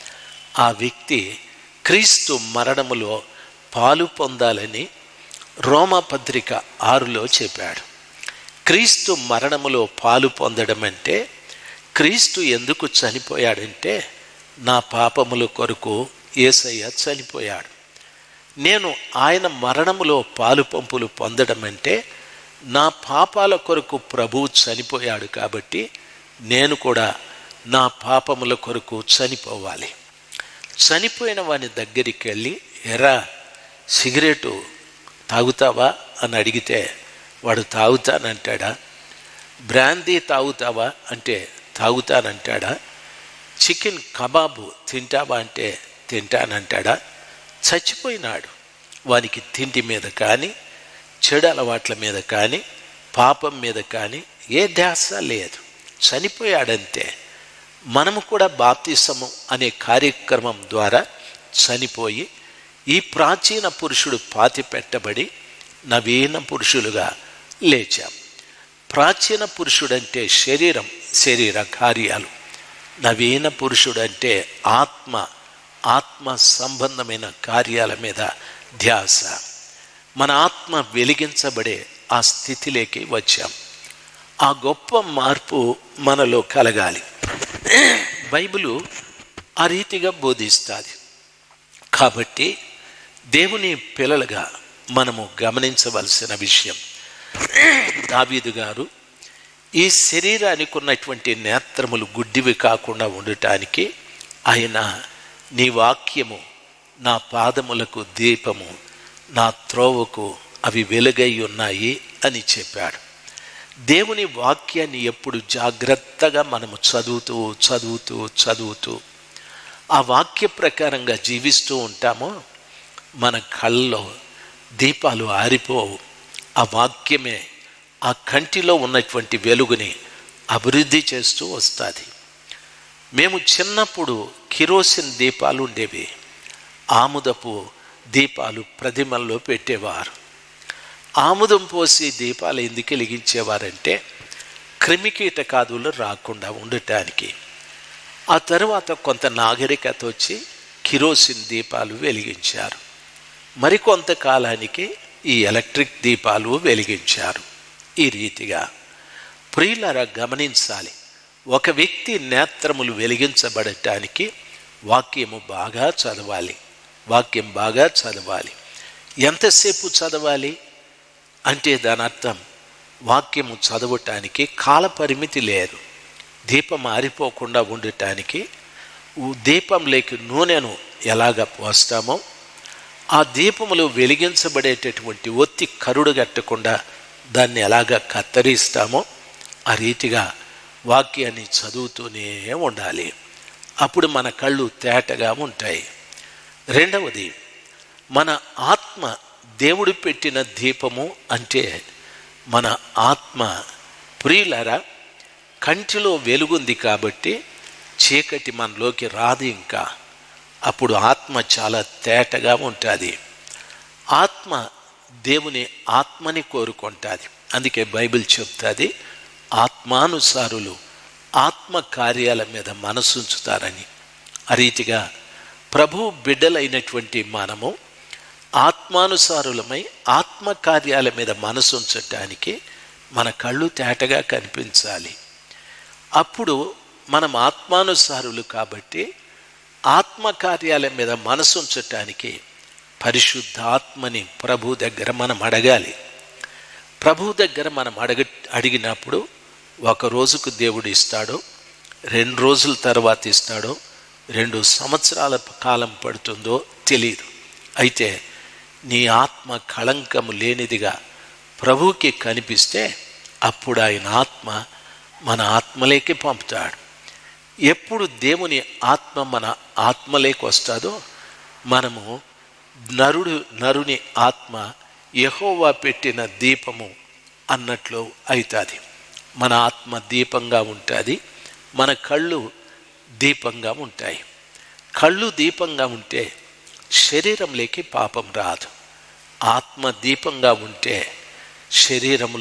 ఆ వ్యక్తి క్రీస్తు మరణములో పాలు పొందాలని రోమపత్రిక ఆరులో చెప్పాడు క్రీస్తు మరణములో పాలు పొందడం అంటే క్రీస్తు ఎందుకు చనిపోయాడంటే నా పాపముల కొరకు ఏసయ్య చనిపోయాడు నేను ఆయన మరణములో పాలు పంపులు పొందడం అంటే నా పాపాల కొరకు ప్రభువు చనిపోయాడు కాబట్టి నేను కూడా నా పాపముల కొరకు చనిపోవాలి చనిపోయిన వాని దగ్గరికి వెళ్ళి ఎరా సిగరెటు తాగుతావా అని అడిగితే వాడు తాగుతానంటాడా బ్రాందీ తాగుతావా అంటే తాగుతానంటాడా చికెన్ కబాబు తింటావా అంటే తింటానంటాడా చచ్చిపోయినాడు వానికి తిండి మీద కానీ చెడు అలవాట్ల మీద కానీ పాపం మీద కానీ ఏ ధ్యాస లేదు చనిపోయాడంతే మనము కూడా బాప్తిసము అనే కార్యక్రమం ద్వారా చనిపోయి ఈ ప్రాచీన పురుషుడు పాతి పెట్టబడి నవీన పురుషులుగా లేచాం ప్రాచీన పురుషుడంటే శరీరం శరీర కార్యాలు నవీన పురుషుడంటే ఆత్మ ఆత్మ సంబంధమైన కార్యాల మీద ధ్యాస మన ఆత్మ వెలిగించబడే ఆ స్థితిలోకి వచ్చాం ఆ గొప్ప మార్పు మనలో కలగాలి బైబిలు ఆ రీతిగా బోధిస్తుంది కాబట్టి దేవుని పిల్లలుగా మనము గమనించవలసిన విషయం దావీదు గారు ఈ శరీరానికి ఉన్నటువంటి నేత్రములు గుడ్డివి కాకుండా ఉండటానికి ఆయన నీ వాక్యము నా పాదములకు దీపము నా త్రోవకు అవి వెలుగై ఉన్నాయి అని చెప్పాడు దేవుని వాక్యాన్ని ఎప్పుడు జాగ్రత్తగా మనము చదువుతూ చదువుతూ చదువుతూ ఆ వాక్య ప్రకారంగా జీవిస్తూ ఉంటామో మన కళ్ళలో దీపాలు ఆరిపోవు ఆ వాక్యమే ఆ కంటిలో ఉన్నటువంటి వెలుగుని అభివృద్ధి చేస్తూ వస్తుంది మేము చిన్నప్పుడు కిరోసిన్ దీపాలు ఉండేవి ఆముదపు దీపాలు ప్రతిమల్లో పెట్టేవారు ఆముదం పోసి దీపాలు ఎందుకు వెలిగించేవారంటే క్రిమికీటకాదులు రాకుండా ఉండటానికి ఆ తరువాత కొంత నాగరికత వచ్చి కిరోసిన్ దీపాలు వెలిగించారు మరికొంతకాలానికి ఈ ఎలక్ట్రిక్ దీపాలు వెలిగించారు ఈ రీతిగా ప్రియులరా గమనించాలి ఒక వ్యక్తి నేత్రములు వెలిగించబడటానికి వాక్యము బాగా చదవాలి వాక్యం బాగా చదవాలి ఎంతసేపు చదవాలి అంటే దాని అర్థం వాక్యము చదవటానికి కాల పరిమితి లేదు దీపం ఆరిపోకుండా ఉండటానికి ఊ- దీపంలోకి నూనెను ఎలాగ పోస్తామో ఆ దీపములు వెలిగించబడేటటువంటి ఒత్తి కరుడు కట్టకుండా దాన్ని ఎలాగ కత్తరిస్తామో ఆ రీతిగా వాక్యాన్ని చదువుతూనే ఉండాలి అప్పుడు మన కళ్ళు తేటగా ఉంటాయి రెండవది మన ఆత్మ దేవుడు పెట్టిన దీపము అంటే మన ఆత్మ ప్రియులరా కంటిలో వెలుగుంది కాబట్టి చీకటి మనలోకి రాదు ఇంకా అప్పుడు ఆత్మ చాలా తేటగా ఉంటుంది ఆత్మ దేవుని ఆత్మని కోరుకుంటుంది అందుకే బైబిల్ చెప్తుంది ఆత్మానుసారులు ఆత్మ కార్యాల మీద మనసుంచుతారని ఆ రీతిగా ప్రభు బిడ్డలైనటువంటి మనము ఆత్మానుసారులమై ఆత్మ కార్యాల మీద మనసుంచటానికి మన కళ్ళు తేటగా కనిపించాలి అప్పుడు మనం ఆత్మానుసారులు కాబట్టి ఆత్మ కార్యాల మీద మనసు ఉంచటానికి పరిశుద్ధ ఆత్మని ప్రభు దగ్గర మనం అడగాలి ప్రభు దగ్గర మనం అడగ అడిగినప్పుడు ఒక రోజుకు దేవుడు ఇస్తాడో రెండు రోజుల తర్వాత ఇస్తాడో రెండు సంవత్సరాల కాలం పడుతుందో తెలియదు అయితే నీ ఆత్మ కళంకము లేనిదిగా ప్రభువుకి కనిపిస్తే అప్పుడు ఆయన ఆత్మ మన ఆత్మలేకి పంపుతాడు ఎప్పుడు దేవుని ఆత్మ మన ఆత్మలేకి వస్తుందో మనము నరుడు నరుని ఆత్మ యహోవా పెట్టిన దీపము అన్నట్లు అవుతుంది మన ఆత్మ దీపంగా ఉంటుంది మన కళ్ళు దీపంగా ఉంటాయి కళ్ళు దీపంగా ఉంటే శరీరంలోకి పాపం రాదు ఆత్మ దీపంగా ఉంటే శరీరము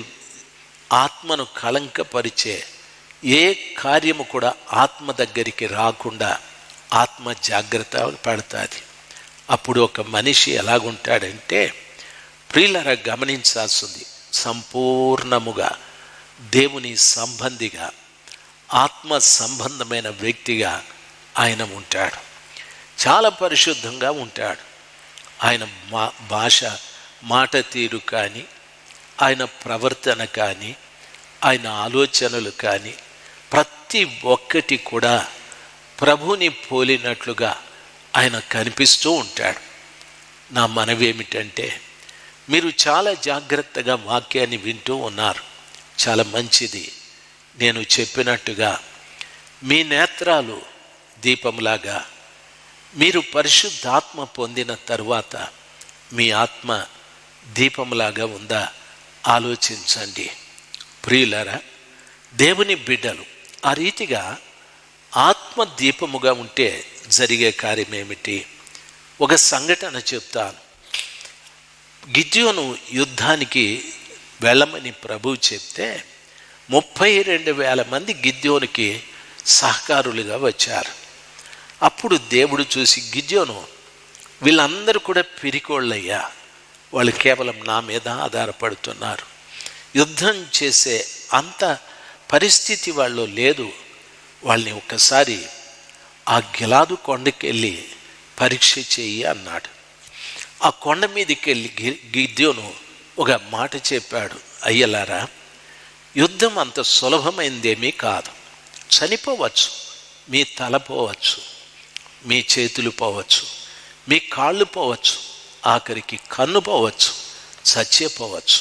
ఆత్మను కళంకపరిచే ఏ కార్యము కూడా ఆత్మ దగ్గరికి రాకుండా ఆత్మ జాగ్రత్త పడుతుంది అప్పుడు ఒక మనిషి ఎలాగుంటాడంటే ప్రియులరా గమనించాల్సింది సంపూర్ణముగా దేవుని సంబంధిగా ఆత్మ సంబంధమైన వ్యక్తిగా ఆయన ఉంటాడు చాలా పరిశుద్ధంగా ఉంటాడు ఆయన మా భాష మాట తీరు కానీ ఆయన ప్రవర్తన కానీ ఆయన ఆలోచనలు కానీ ప్రతి ఒక్కటి కూడా ప్రభుని పోలినట్లుగా ఆయన కనిపిస్తూ ఉంటాడు నా మనవి ఏమిటంటే మీరు చాలా జాగ్రత్తగా వాక్యాన్ని వింటూ ఉన్నారు చాలా మంచిది నేను చెప్పినట్టుగా మీ నేత్రాలు దీపంలాగా మీరు పరిశుద్ధాత్మ పొందిన తరువాత మీ ఆత్మ దీపంలాగా ఉందా ఆలోచించండి ప్రియులరా దేవుని బిడ్డలు ఆ రీతిగా ఆత్మ దీపముగా ఉంటే జరిగే కార్యం ఏమిటి ఒక సంఘటన చెప్తాను గిద్యోను యుద్ధానికి వెళ్ళమని ప్రభు చెప్తే ముప్పై రెండు వేల మంది గిద్యోనికి సహకారులుగా వచ్చారు అప్పుడు దేవుడు చూసి గిద్యోను వీళ్ళందరూ కూడా పిరికోళ్ళయ్యా వాళ్ళు కేవలం నా మీద ఆధారపడుతున్నారు యుద్ధం చేసే అంత పరిస్థితి వాళ్ళు లేదు వాళ్ళని ఒక్కసారి ఆ గిలాదు కొండకి వెళ్ళి పరీక్ష చెయ్యి అన్నాడు ఆ కొండ మీదకి వెళ్ళి గి- గిద్యోను ఒక మాట చెప్పాడు అయ్యలారా యుద్ధం అంత సులభమైందేమీ కాదు చనిపోవచ్చు మీ తల పోవచ్చు మీ చేతులు పోవచ్చు మీ కాళ్ళు పోవచ్చు ఆఖరికి కన్ను పోవచ్చు చచ్చిపోవచ్చు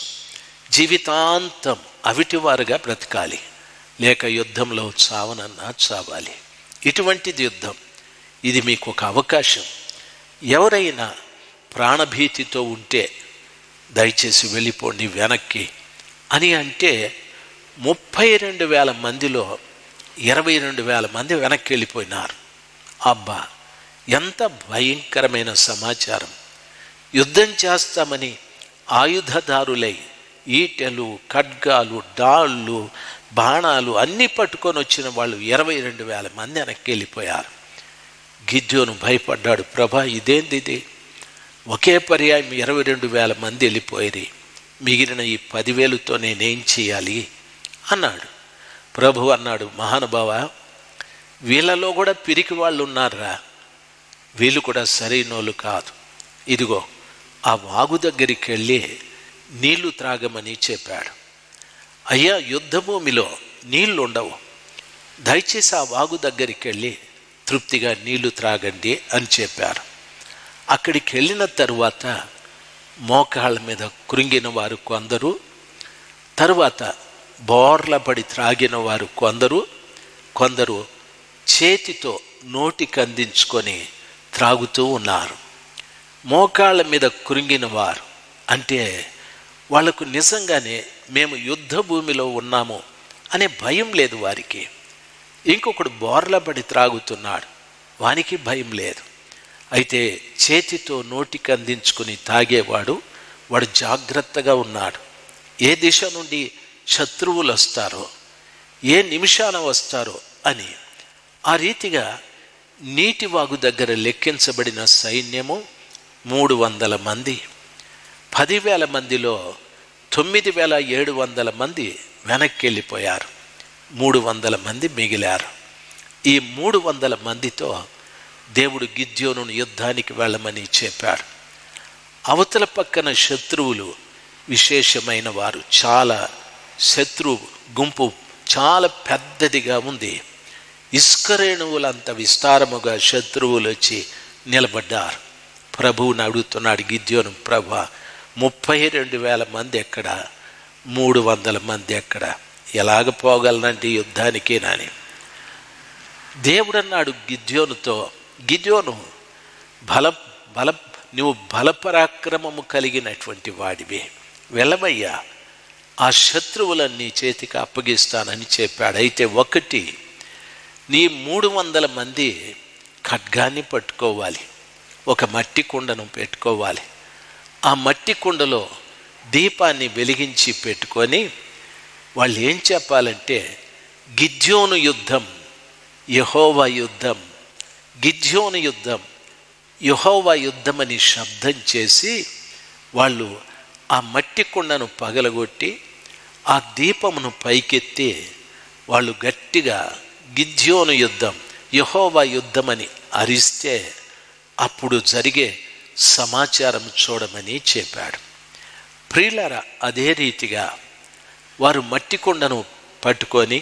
జీవితాంతం అవిటివారుగా బ్రతకాలి లేక యుద్ధంలో చావనన్నా చావాలి ఇటువంటిది యుద్ధం ఇది మీకు ఒక అవకాశం ఎవరైనా ప్రాణభీతితో ఉంటే దయచేసి వెళ్ళిపోండి వెనక్కి అని అంటే ముప్పై రెండు వేల మందిలో ఇరవై రెండు వేల మంది వెనక్కి వెళ్ళిపోయినారు అబ్బా ఎంత భయంకరమైన సమాచారం యుద్ధం చేస్తామని ఆయుధదారులై ఈటెలు ఖడ్గాలు డాళ్ళు బాణాలు అన్నీ పట్టుకొని వచ్చిన వాళ్ళు ఇరవై రెండు వేల మంది వెనక్కి వెళ్ళిపోయారు గిద్యోను భయపడ్డాడు ప్రభా ఇదేంది ఇది ఒకే పర్యాయం ఇరవై రెండు వేల మంది వెళ్ళిపోయి మిగిలిన ఈ పదివేలుతో నేనేం చేయాలి అన్నాడు ప్రభు అన్నాడు మహానుభావ వీళ్ళలో కూడా పిరికి వాళ్ళు ఉన్నారా వీళ్ళు కూడా సరైనోళ్ళు కాదు ఇదిగో ఆ వాగు దగ్గరికి వెళ్ళి నీళ్లు త్రాగమని చెప్పాడు అయ్యా యుద్ధభూమిలో నీళ్లు ఉండవు దయచేసి ఆ వాగు దగ్గరికి వెళ్ళి తృప్తిగా నీళ్లు త్రాగండి అని చెప్పారు అక్కడికి వెళ్ళిన తరువాత మోకాళ్ళ మీద కృంగిన వారు కొందరు తరువాత బోర్ల పడి త్రాగిన వారు కొందరు కొందరు చేతితో నోటికి అందించుకొని త్రాగుతూ ఉన్నారు మోకాళ్ళ మీద కృంగిన వారు అంటే వాళ్లకు నిజంగానే మేము యుద్ధ భూమిలో ఉన్నాము అనే భయం లేదు వారికి ఇంకొకడు బోర్ల పడి త్రాగుతున్నాడు వానికి భయం లేదు అయితే చేతితో నోటికి అందించుకుని తాగేవాడు వాడు జాగ్రత్తగా ఉన్నాడు ఏ దిశ నుండి శత్రువులు వస్తారో ఏ నిమిషాన వస్తారో అని ఆ రీతిగా నీటి వాగు దగ్గర లెక్కించబడిన సైన్యము మూడు వందల మంది పదివేల మందిలో తొమ్మిది వేల ఏడు వందల మంది వెనక్కి వెళ్ళిపోయారు మూడు వందల మంది మిగిలారు ఈ మూడు వందల మందితో దేవుడు గిద్యోనును యుద్ధానికి వెళ్ళమని చెప్పాడు అవతల పక్కన శత్రువులు విశేషమైన వారు చాలా శత్రు గుంపు చాలా పెద్దదిగా ఉంది ఇస్కరేణువులంత విస్తారముగా శత్రువులు వచ్చి నిలబడ్డారు ప్రభువుని అడుగుతున్నాడు గిద్యోను ప్రభ ముప్పై రెండు వేల మంది ఎక్కడ మూడు వందల మంది ఎక్కడ ఎలాగ పోగలనంటే యుద్ధానికి నాని దేవుడన్నాడు గిద్యోనుతో గిద్యోను బల బల నువ్వు బలపరాక్రమము కలిగినటువంటి వాడివి వెళ్ళవయ్యా ఆ శత్రువులను నీ చేతికి అప్పగిస్తానని చెప్పాడు అయితే ఒకటి నీ మూడు వందల మంది ఖడ్గాన్ని పట్టుకోవాలి ఒక మట్టి కుండను పెట్టుకోవాలి ఆ మట్టి కుండలో దీపాన్ని వెలిగించి పెట్టుకొని వాళ్ళు ఏం చెప్పాలంటే గిద్యోను యుద్ధం యహోవా యుద్ధం గిద్యోను యుద్ధం యహోవా యుద్ధం అని శబ్దం చేసి వాళ్ళు ఆ మట్టి కుండను పగలగొట్టి ఆ దీపమును పైకెత్తి వాళ్ళు గట్టిగా గిద్యోను యుద్ధం యహోవా యుద్ధం అని అరిస్తే అప్పుడు జరిగే సమాచారం చూడమని చెప్పాడు ప్రియులర అదే రీతిగా వారు మట్టి కుండను పట్టుకొని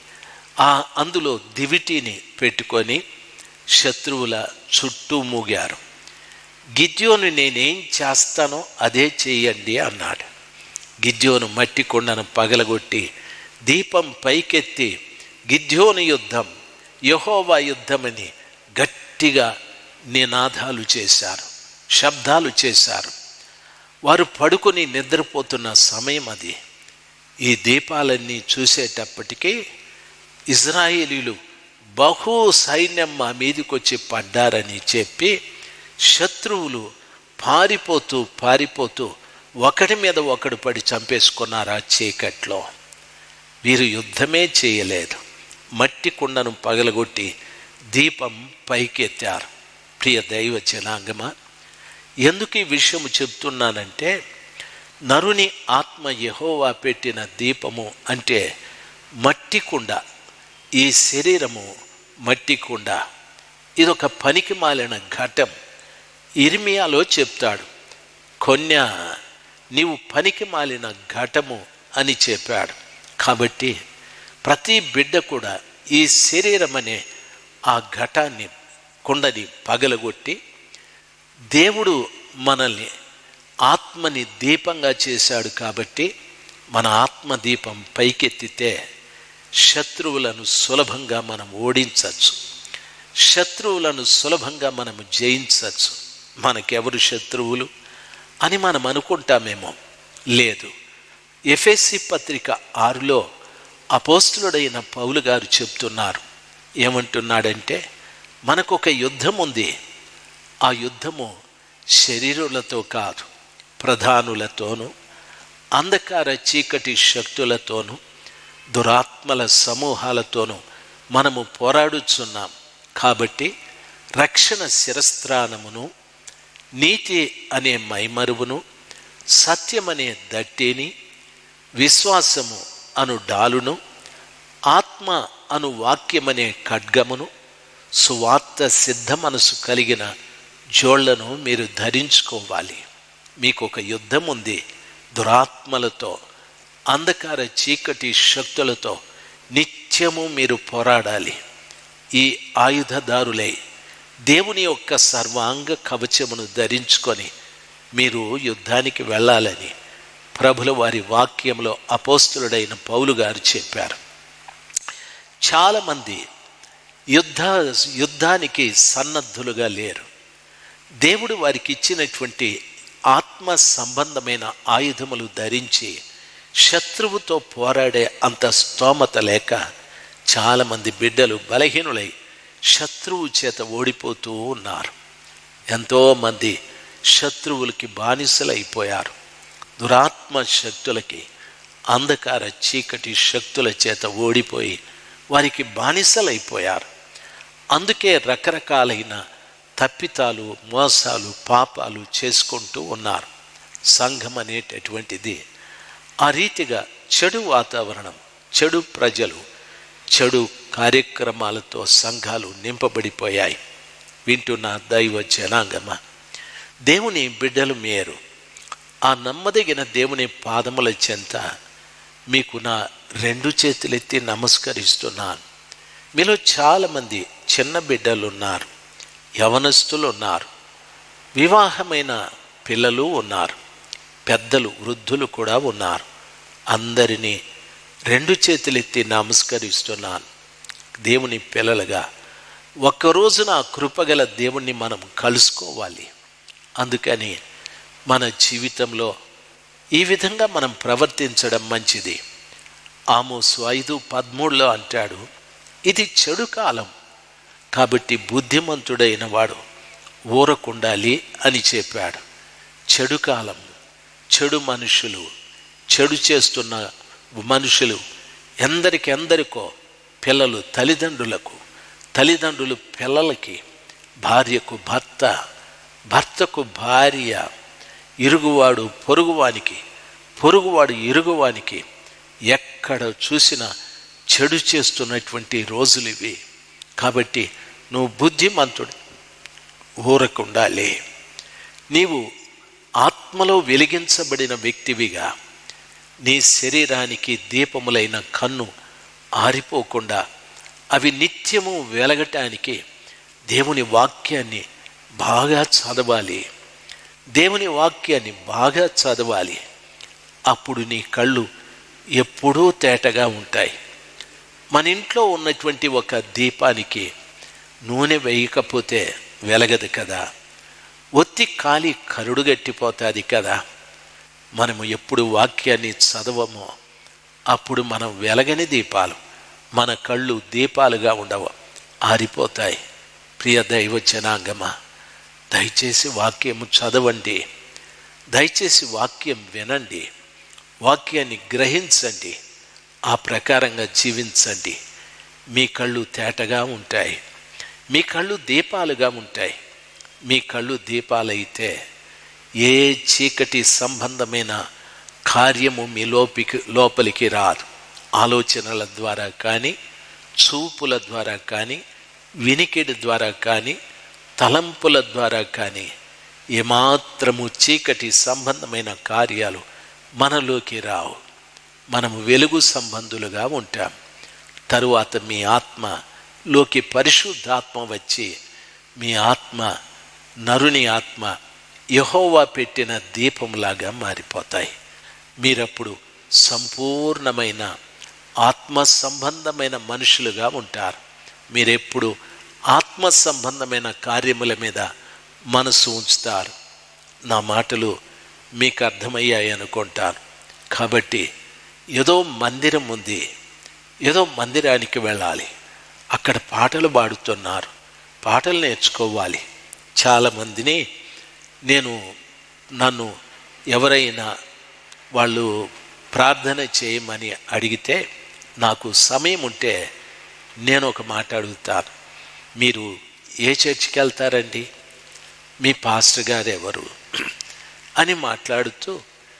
ఆ అందులో దివిటీని పెట్టుకొని శత్రువుల చుట్టూ మూగారు గిద్యోను నేనేం చేస్తానో అదే చెయ్యండి అన్నాడు గిద్యోను మట్టి కొండను పగలగొట్టి దీపం పైకెత్తి గిద్యోను యుద్ధం యహోవా యుద్ధమని గట్టిగా నినాదాలు చేశారు శబ్దాలు చేశారు వారు పడుకొని నిద్రపోతున్న సమయం అది ఈ దీపాలన్నీ చూసేటప్పటికీ ఇజ్రాయేలీలు బహు సైన్యం మా మీదకొచ్చి పడ్డారని చెప్పి శత్రువులు పారిపోతూ పారిపోతూ ఒకడి మీద ఒకడు పడి చంపేసుకున్నారు ఆ చీకట్లో వీరు యుద్ధమే చేయలేదు మట్టి కుండను పగలగొట్టి దీపం పైకెత్తారు ప్రియ దైవ జనాంగమా ఎందుకు ఈ విషయము చెప్తున్నానంటే నరుని ఆత్మ యహోవా పెట్టిన దీపము అంటే మట్టి కుండ ఈ శరీరము మట్టి కుండ ఇదొక పనికి మాలిన ఘటం ఇర్మియాలో చెప్తాడు కొన్య నీవు పనికి మాలిన ఘటము అని చెప్పాడు కాబట్టి ప్రతి బిడ్డ కూడా ఈ శరీరం అనే ఆ ఘటాన్ని కుండని పగలగొట్టి దేవుడు మనల్ని ఆత్మని దీపంగా చేశాడు కాబట్టి మన ఆత్మ దీపం పైకెత్తితే శత్రువులను సులభంగా మనం ఓడించవచ్చు శత్రువులను సులభంగా మనము జయించవచ్చు మనకెవరు శత్రువులు అని మనం అనుకుంటామేమో లేదు ఎఫ్ఎస్సి పత్రిక ఆరులో అపోస్తులుడైన పౌలు గారు చెప్తున్నారు ఏమంటున్నాడంటే మనకు ఒక యుద్ధం ఉంది ఆ యుద్ధము శరీరులతో కాదు ప్రధానులతోనూ అంధకార చీకటి శక్తులతోనూ దురాత్మల సమూహాలతోనూ మనము పోరాడుచున్నాం కాబట్టి రక్షణ శిరస్త్రానమును నీతి అనే మైమరువును సత్యమనే దట్టిని విశ్వాసము అను డాలును ఆత్మ అను వాక్యమనే ఖడ్గమును సువార్త సిద్ధ మనసు కలిగిన జోళ్లను మీరు ధరించుకోవాలి మీకు ఒక యుద్ధం ఉంది దురాత్మలతో అంధకార చీకటి శక్తులతో నిత్యము మీరు పోరాడాలి ఈ ఆయుధదారులై దేవుని యొక్క సర్వాంగ కవచమును ధరించుకొని మీరు యుద్ధానికి వెళ్ళాలని ప్రభుల వారి వాక్యంలో అపోస్తులుడైన పౌలు గారు చెప్పారు చాలామంది యుద్ధ యుద్ధానికి సన్నద్ధులుగా లేరు దేవుడు వారికి ఇచ్చినటువంటి ఆత్మ సంబంధమైన ఆయుధములు ధరించి శత్రువుతో పోరాడే అంత స్తోమత లేక చాలామంది బిడ్డలు బలహీనులై శత్రువు చేత ఓడిపోతూ ఉన్నారు ఎంతోమంది శత్రువులకి బానిసలైపోయారు దురాత్మ శక్తులకి అంధకార చీకటి శక్తుల చేత ఓడిపోయి వారికి బానిసలైపోయారు అందుకే రకరకాలైన తప్పితాలు మోసాలు పాపాలు చేసుకుంటూ ఉన్నారు సంఘం అనేటటువంటిది ఆ రీతిగా చెడు వాతావరణం చెడు ప్రజలు చెడు కార్యక్రమాలతో సంఘాలు నింపబడిపోయాయి వింటున్న దైవ జనాంగమ దేవుని బిడ్డలు మేరు ఆ నమ్మదగిన దేవుని పాదముల చెంత మీకు నా రెండు చేతులెత్తి నమస్కరిస్తున్నాను మీలో చాలామంది చిన్న బిడ్డలు ఉన్నారు యవనస్తులు ఉన్నారు వివాహమైన పిల్లలు ఉన్నారు పెద్దలు వృద్ధులు కూడా ఉన్నారు అందరినీ రెండు చేతులెత్తి నమస్కరిస్తున్నాను దేవుని పిల్లలుగా ఒక్కరోజున ఆ కృపగల దేవుణ్ణి మనం కలుసుకోవాలి అందుకని మన జీవితంలో ఈ విధంగా మనం ప్రవర్తించడం మంచిది ఆమోసు ఐదు పదమూడులో అంటాడు ఇది చెడు కాలం కాబట్టి బుద్ధిమంతుడైన వాడు ఊరకుండాలి అని చెప్పాడు చెడు కాలం చెడు మనుషులు చెడు చేస్తున్న మనుషులు ఎందరికి ఎందరికో పిల్లలు తల్లిదండ్రులకు తల్లిదండ్రులు పిల్లలకి భార్యకు భర్త భర్తకు భార్య ఇరుగువాడు పొరుగువానికి పొరుగువాడు ఇరుగువానికి ఎక్కడ చూసినా చెడు చేస్తున్నటువంటి రోజులు ఇవి కాబట్టి నువ్వు బుద్ధిమంతుడు ఊరకుండాలి నీవు ఆత్మలో వెలిగించబడిన వ్యక్తివిగా నీ శరీరానికి దీపములైన కన్ను ఆరిపోకుండా అవి నిత్యము వెలగటానికి దేవుని వాక్యాన్ని బాగా చదవాలి దేవుని వాక్యాన్ని బాగా చదవాలి అప్పుడు నీ కళ్ళు ఎప్పుడూ తేటగా ఉంటాయి మన ఇంట్లో ఉన్నటువంటి ఒక దీపానికి నూనె వేయకపోతే వెలగదు కదా ఒత్తి కాలి కరుడుగట్టిపోతుంది కదా మనము ఎప్పుడు వాక్యాన్ని చదవమో అప్పుడు మనం వెలగని దీపాలు మన కళ్ళు దీపాలుగా ఉండవు ఆరిపోతాయి ప్రియ దైవ జనాంగమా దయచేసి వాక్యము చదవండి దయచేసి వాక్యం వినండి వాక్యాన్ని గ్రహించండి ఆ ప్రకారంగా జీవించండి మీ కళ్ళు తేటగా ఉంటాయి మీ కళ్ళు దీపాలుగా ఉంటాయి మీ కళ్ళు దీపాలైతే ఏ చీకటి సంబంధమైన కార్యము మీ లోపికి లోపలికి రాదు ఆలోచనల ద్వారా కానీ చూపుల ద్వారా కానీ వినికిడి ద్వారా కానీ తలంపుల ద్వారా కానీ ఏమాత్రము చీకటి సంబంధమైన కార్యాలు మనలోకి రావు మనము వెలుగు సంబంధులుగా ఉంటాం తరువాత మీ ఆత్మలోకి పరిశుద్ధాత్మ వచ్చి మీ ఆత్మ నరుని ఆత్మ యహోవా పెట్టిన దీపంలాగా మారిపోతాయి మీరప్పుడు సంపూర్ణమైన ఆత్మ సంబంధమైన మనుషులుగా ఉంటారు మీరెప్పుడు ఆత్మ సంబంధమైన కార్యముల మీద మనసు ఉంచుతారు నా మాటలు మీకు అర్థమయ్యాయి అనుకుంటాను కాబట్టి ఏదో మందిరం ఉంది ఏదో మందిరానికి వెళ్ళాలి అక్కడ పాటలు పాడుతున్నారు పాటలు నేర్చుకోవాలి చాలామందిని నేను నన్ను ఎవరైనా వాళ్ళు ప్రార్థన చేయమని అడిగితే నాకు సమయం ఉంటే నేను ఒక మాట అడుగుతాను మీరు ఏ చర్చికి వెళ్తారండి మీ పాస్టర్ గారు ఎవరు అని మాట్లాడుతూ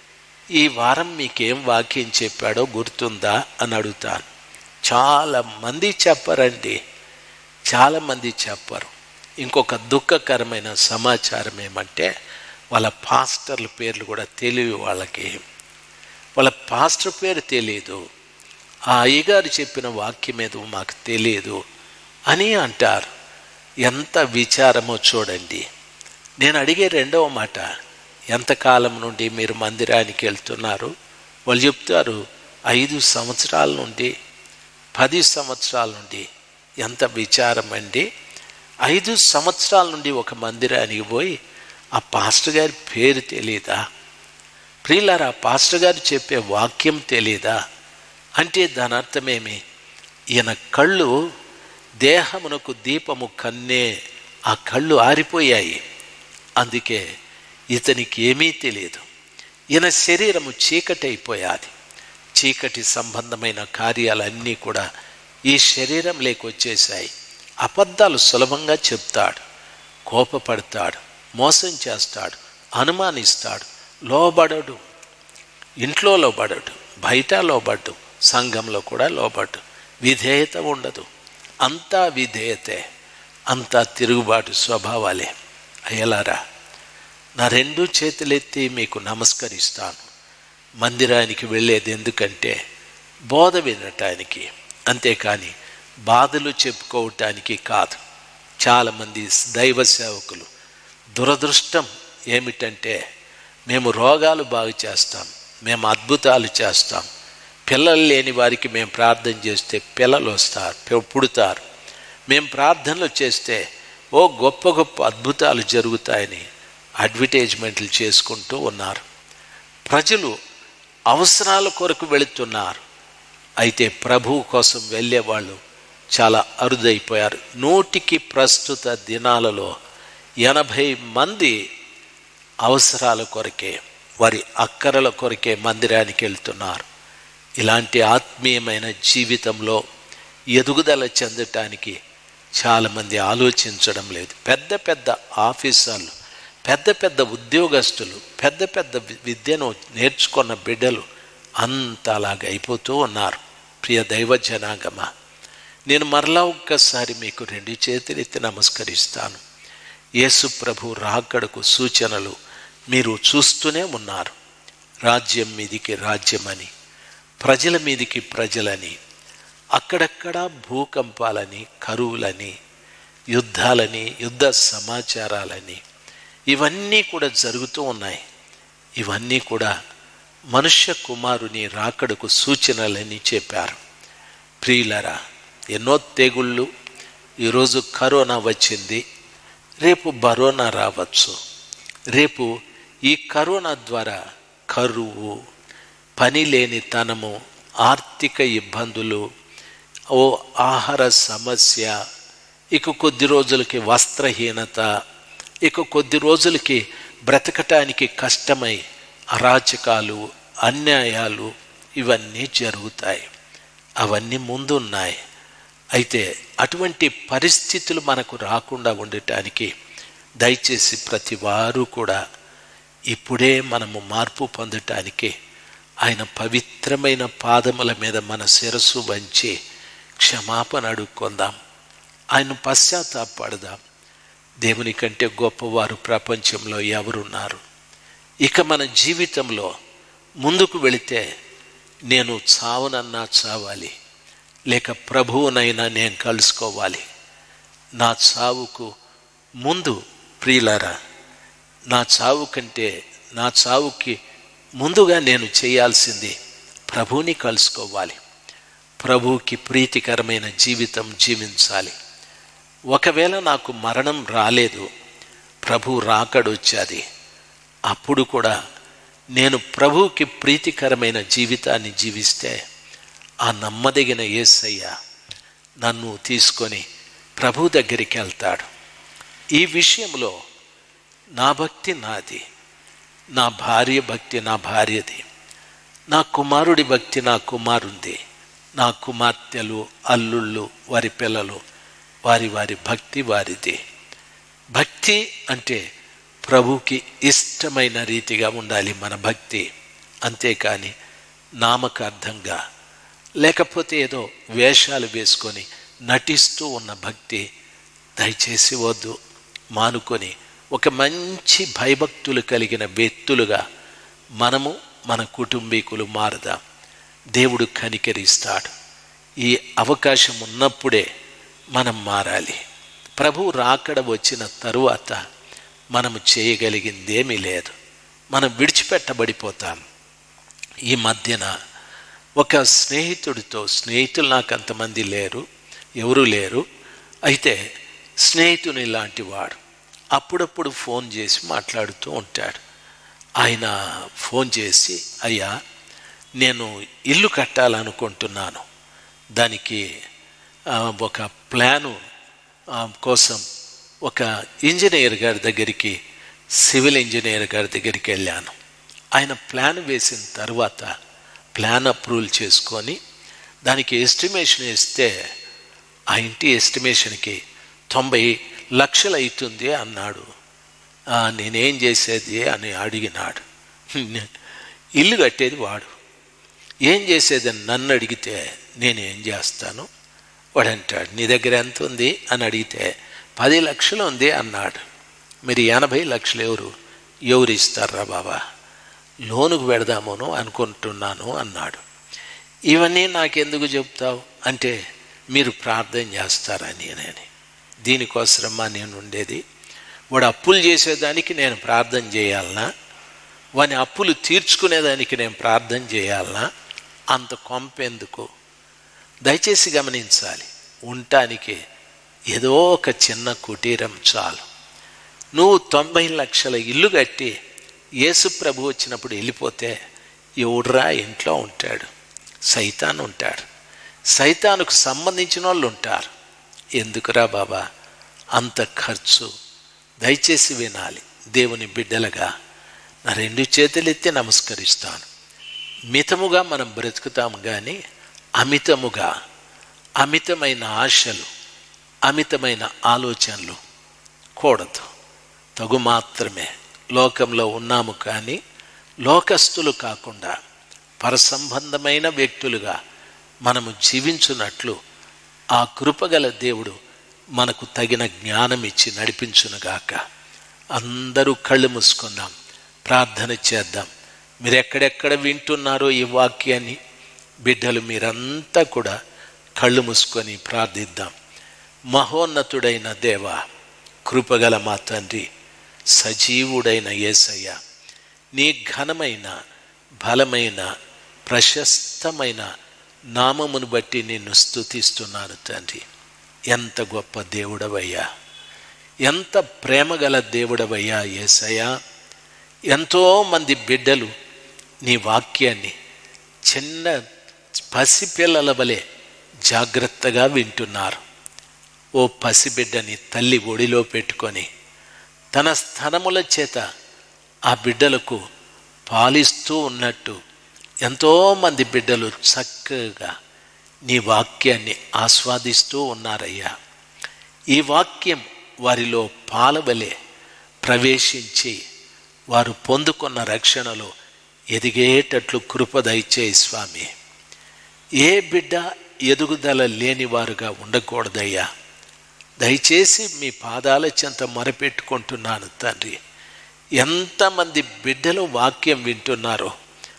ఈ వారం మీకేం వాక్యం చెప్పాడో గుర్తుందా అని అడుగుతాను చాలా మంది చెప్పరండి చాలామంది చెప్పరు ఇంకొక దుఃఖకరమైన సమాచారం ఏమంటే వాళ్ళ పాస్టర్ల పేర్లు కూడా తెలియవు వాళ్ళకి వాళ్ళ పాస్టర్ పేరు తెలియదు ఆ అయ్యగారు చెప్పిన వాక్యం ఏదో మాకు తెలియదు అని అంటారు ఎంత విచారమో చూడండి నేను అడిగే రెండవ మాట ఎంతకాలం నుండి మీరు మందిరానికి వెళ్తున్నారు వాళ్ళు చెప్తారు ఐదు సంవత్సరాల నుండి పది సంవత్సరాల నుండి ఎంత విచారం అండి ఐదు సంవత్సరాల నుండి ఒక మందిరానికి పోయి ఆ పాస్టర్ గారి పేరు తెలియదా ప్రియులారా ఆ పాస్టర్ గారు చెప్పే వాక్యం తెలియదా అంటే దాని అర్థమేమి ఈయన కళ్ళు దేహమునకు దీపము కన్నే ఆ కళ్ళు ఆరిపోయాయి అందుకే ఇతనికి ఏమీ తెలియదు ఈయన శరీరము చీకటైపోయాది చీకటి సంబంధమైన కార్యాలన్నీ కూడా ఈ శరీరం లేకొచ్చేసాయి అబద్ధాలు సులభంగా చెప్తాడు కోపపడతాడు మోసం చేస్తాడు అనుమానిస్తాడు లోబడడు ఇంట్లో లోబడడు బయట లోబడ్డు సంఘంలో కూడా లోబడ్డు విధేయత ఉండదు అంతా విధేయతే అంతా తిరుగుబాటు స్వభావాలే అయ్యలారా నా రెండు చేతులెత్తి మీకు నమస్కరిస్తాను మందిరానికి వెళ్ళేది ఎందుకంటే బోధ వినటానికి అంతేకాని బాధలు చెప్పుకోవటానికి కాదు చాలామంది దైవ సేవకులు దురదృష్టం ఏమిటంటే మేము రోగాలు బాగు చేస్తాం మేము అద్భుతాలు చేస్తాం పిల్లలు లేని వారికి మేము ప్రార్థన చేస్తే పిల్లలు వస్తారు పుడతారు మేము ప్రార్థనలు చేస్తే ఓ గొప్ప గొప్ప అద్భుతాలు జరుగుతాయని అడ్వర్టైజ్మెంట్లు చేసుకుంటూ ఉన్నారు ప్రజలు అవసరాల కొరకు వెళుతున్నారు అయితే ప్రభువు కోసం వెళ్ళేవాళ్ళు చాలా అరుదైపోయారు నూటికి ప్రస్తుత దినాలలో ఎనభై మంది అవసరాల కొరకే వారి అక్కరల కొరకే మందిరానికి వెళ్తున్నారు ఇలాంటి ఆత్మీయమైన జీవితంలో ఎదుగుదల చెందటానికి చాలామంది ఆలోచించడం లేదు పెద్ద పెద్ద ఆఫీసర్లు పెద్ద పెద్ద ఉద్యోగస్తులు పెద్ద పెద్ద విద్యను నేర్చుకున్న బిడ్డలు అంత అలాగ అయిపోతూ ఉన్నారు ప్రియ దైవ జనాగమ నేను మరలా ఒక్కసారి మీకు రెండు చేతులెత్తి నమస్కరిస్తాను యేసు ప్రభు రాకడకు సూచనలు మీరు చూస్తూనే ఉన్నారు రాజ్యం మీదికి రాజ్యమని ప్రజల మీదికి ప్రజలని అక్కడక్కడ భూకంపాలని కరువులని యుద్ధాలని యుద్ధ సమాచారాలని ఇవన్నీ కూడా జరుగుతూ ఉన్నాయి ఇవన్నీ కూడా మనుష్య కుమారుని రాకడకు సూచనలని చెప్పారు ప్రియులరా ఎన్నో తెగుళ్ళు ఈరోజు కరోనా వచ్చింది రేపు బరోనా రావచ్చు రేపు ఈ కరోనా ద్వారా కరువు పని లేని తనము ఆర్థిక ఇబ్బందులు ఓ ఆహార సమస్య ఇక కొద్ది రోజులకి వస్త్రహీనత ఇక కొద్ది రోజులకి బ్రతకటానికి కష్టమై అరాచకాలు అన్యాయాలు ఇవన్నీ జరుగుతాయి అవన్నీ ముందున్నాయి అయితే అటువంటి పరిస్థితులు మనకు రాకుండా ఉండటానికి దయచేసి ప్రతి వారు కూడా ఇప్పుడే మనము మార్పు పొందటానికి ఆయన పవిత్రమైన పాదముల మీద మన శిరస్సు వంచి క్షమాపణ అడుక్కుందాం ఆయన పశ్చాత్తాపడదాం దేవుని కంటే గొప్పవారు ప్రపంచంలో ఎవరున్నారు ఇక మన జీవితంలో ముందుకు వెళితే నేను చావునన్నా చావాలి లేక ప్రభువునైనా నేను కలుసుకోవాలి నా చావుకు ముందు ప్రియులారా నా చావు కంటే నా చావుకి ముందుగా నేను చేయాల్సింది ప్రభువుని కలుసుకోవాలి ప్రభువుకి ప్రీతికరమైన జీవితం జీవించాలి ఒకవేళ నాకు మరణం రాలేదు ప్రభు రాకడొచ్చాది అప్పుడు కూడా నేను ప్రభువుకి ప్రీతికరమైన జీవితాన్ని జీవిస్తే ఆ నమ్మదగిన ఏసయ్య నన్ను తీసుకొని ప్రభు దగ్గరికి వెళ్తాడు ఈ విషయంలో నా భక్తి నాది నా భార్య భక్తి నా భార్యది నా కుమారుడి భక్తి నా కుమారుంది నా కుమార్తెలు అల్లుళ్ళు వారి పిల్లలు వారి వారి భక్తి వారిది భక్తి అంటే ప్రభుకి ఇష్టమైన రీతిగా ఉండాలి మన భక్తి అంతేకాని నామకార్థంగా లేకపోతే ఏదో వేషాలు వేసుకొని నటిస్తూ ఉన్న భక్తి దయచేసి వద్దు మానుకొని ఒక మంచి భయభక్తులు కలిగిన వ్యక్తులుగా మనము మన కుటుంబీకులు మారదాం దేవుడు కనికరిస్తాడు ఈ అవకాశం ఉన్నప్పుడే మనం మారాలి ప్రభు రాకడ వచ్చిన తరువాత మనము చేయగలిగిందేమీ లేదు మనం విడిచిపెట్టబడిపోతాం ఈ మధ్యన ఒక స్నేహితుడితో స్నేహితులు నాకు అంతమంది లేరు ఎవరు లేరు అయితే స్నేహితుని లాంటి వాడు అప్పుడప్పుడు ఫోన్ చేసి మాట్లాడుతూ ఉంటాడు ఆయన ఫోన్ చేసి అయ్యా నేను ఇల్లు కట్టాలనుకుంటున్నాను దానికి ఒక ప్లాను కోసం ఒక ఇంజనీర్ గారి దగ్గరికి సివిల్ ఇంజనీర్ గారి దగ్గరికి వెళ్ళాను ఆయన ప్లాన్ వేసిన తర్వాత ప్లాన్ అప్రూవల్ చేసుకొని దానికి ఎస్టిమేషన్ ఇస్తే ఆ ఇంటి ఎస్టిమేషన్కి తొంభై లక్షలు అవుతుంది అన్నాడు నేనేం చేసేది అని అడిగినాడు ఇల్లు కట్టేది వాడు ఏం చేసేదని నన్ను అడిగితే నేనేం చేస్తాను వాడు అంటాడు నీ దగ్గర ఎంత ఉంది అని అడిగితే పది లక్షలు ఉంది అన్నాడు మీరు ఎనభై లక్షలు ఎవరు ఎవరు ఇస్తారా బాబా లోనుకు పెడదామను అనుకుంటున్నాను అన్నాడు ఇవన్నీ నాకెందుకు చెప్తావు అంటే మీరు ప్రార్థన చేస్తారని అని దీనికోసమా నేను ఉండేది వాడు అప్పులు చేసేదానికి నేను ప్రార్థన చేయాలనా వాని అప్పులు తీర్చుకునేదానికి నేను ప్రార్థన చేయాలనా అంత కొంపెందుకు దయచేసి గమనించాలి ఉండటానికి ఏదో ఒక చిన్న కుటీరం చాలు నువ్వు తొంభై లక్షల ఇల్లు కట్టి యేసు ప్రభు వచ్చినప్పుడు వెళ్ళిపోతే ఎవడురా ఇంట్లో ఉంటాడు సైతాన్ ఉంటాడు సైతానుకు సంబంధించిన వాళ్ళు ఉంటారు ఎందుకురా బాబా అంత ఖర్చు దయచేసి వినాలి దేవుని బిడ్డలుగా నా రెండు చేతులెత్తి నమస్కరిస్తాను మితముగా మనం బ్రతుకుతాం కానీ అమితముగా అమితమైన ఆశలు అమితమైన ఆలోచనలు కూడదు తగు మాత్రమే లోకంలో ఉన్నాము కానీ లోకస్తులు కాకుండా పరసంబంధమైన వ్యక్తులుగా మనము జీవించున్నట్లు ఆ కృపగల దేవుడు మనకు తగిన జ్ఞానం ఇచ్చి నడిపించునుగాక అందరూ కళ్ళు మూసుకుందాం ప్రార్థన చేద్దాం మీరు ఎక్కడెక్కడ వింటున్నారో ఈ వాక్యాన్ని బిడ్డలు మీరంతా కూడా కళ్ళు మూసుకొని ప్రార్థిద్దాం మహోన్నతుడైన దేవ కృపగల మా తండ్రి సజీవుడైన యేసయ్య నీ ఘనమైన బలమైన ప్రశస్తమైన నామమును బట్టి నిన్ను స్తుతిస్తున్నాను తండ్రి ఎంత గొప్ప దేవుడవయ్యా ఎంత ప్రేమగల దేవుడవయ్యా యేసయ్యా ఎంతోమంది బిడ్డలు నీ వాక్యాన్ని చిన్న పసిపిల్లల వలె జాగ్రత్తగా వింటున్నారు ఓ పసిబిడ్డని తల్లి ఒడిలో పెట్టుకొని తన స్థనముల చేత ఆ బిడ్డలకు పాలిస్తూ ఉన్నట్టు ఎంతోమంది బిడ్డలు చక్కగా నీ వాక్యాన్ని ఆస్వాదిస్తూ ఉన్నారయ్యా ఈ వాక్యం వారిలో పాలవలే ప్రవేశించి వారు పొందుకున్న రక్షణలో ఎదిగేటట్లు కృప దయచేయి స్వామి ఏ బిడ్డ ఎదుగుదల లేనివారుగా ఉండకూడదయ్యా దయచేసి మీ పాదాల చెంత మొరపెట్టుకుంటున్నాను తండ్రి ఎంతమంది బిడ్డలు వాక్యం వింటున్నారో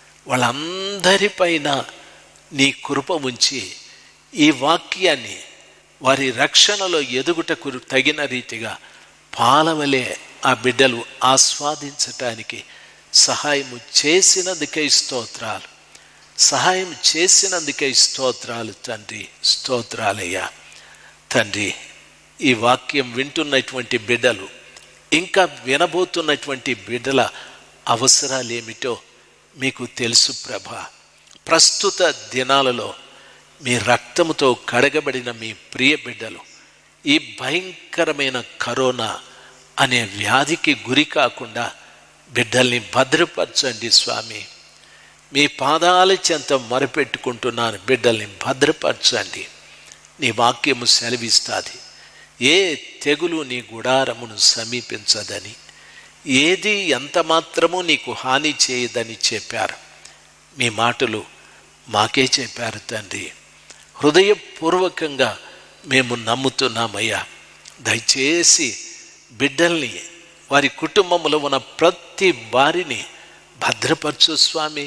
వాళ్ళందరిపైన నీ కృప ఉంచి ఈ వాక్యాన్ని వారి రక్షణలో ఎదుగుటకు తగిన రీతిగా పాలవలే ఆ బిడ్డలు ఆస్వాదించటానికి సహాయము చేసినందుకై స్తోత్రాలు సహాయం చేసినందుకై స్తోత్రాలు తండ్రి స్తోత్రాలయ్యా తండ్రి ఈ వాక్యం వింటున్నటువంటి బిడ్డలు ఇంకా వినబోతున్నటువంటి బిడ్డల అవసరాలేమిటో మీకు తెలుసు ప్రభ ప్రస్తుత దినాలలో మీ రక్తముతో కడగబడిన మీ ప్రియ బిడ్డలు ఈ భయంకరమైన కరోనా అనే వ్యాధికి గురి కాకుండా బిడ్డల్ని భద్రపరచండి స్వామి మీ పాదాల చెంత మొరపెట్టుకుంటున్నాను బిడ్డల్ని భద్రపరచండి నీ వాక్యము సెలవిస్తుంది ఏ తెగులు నీ గుడారమును సమీపించదని ఏది ఎంత మాత్రము నీకు హాని చేయదని చెప్పారు మీ మాటలు మాకే చెప్పారు తండ్రి హృదయపూర్వకంగా మేము నమ్ముతున్నామయ్యా దయచేసి బిడ్డల్ని వారి కుటుంబంలో ఉన్న ప్రతి వారిని భద్రపరచు స్వామి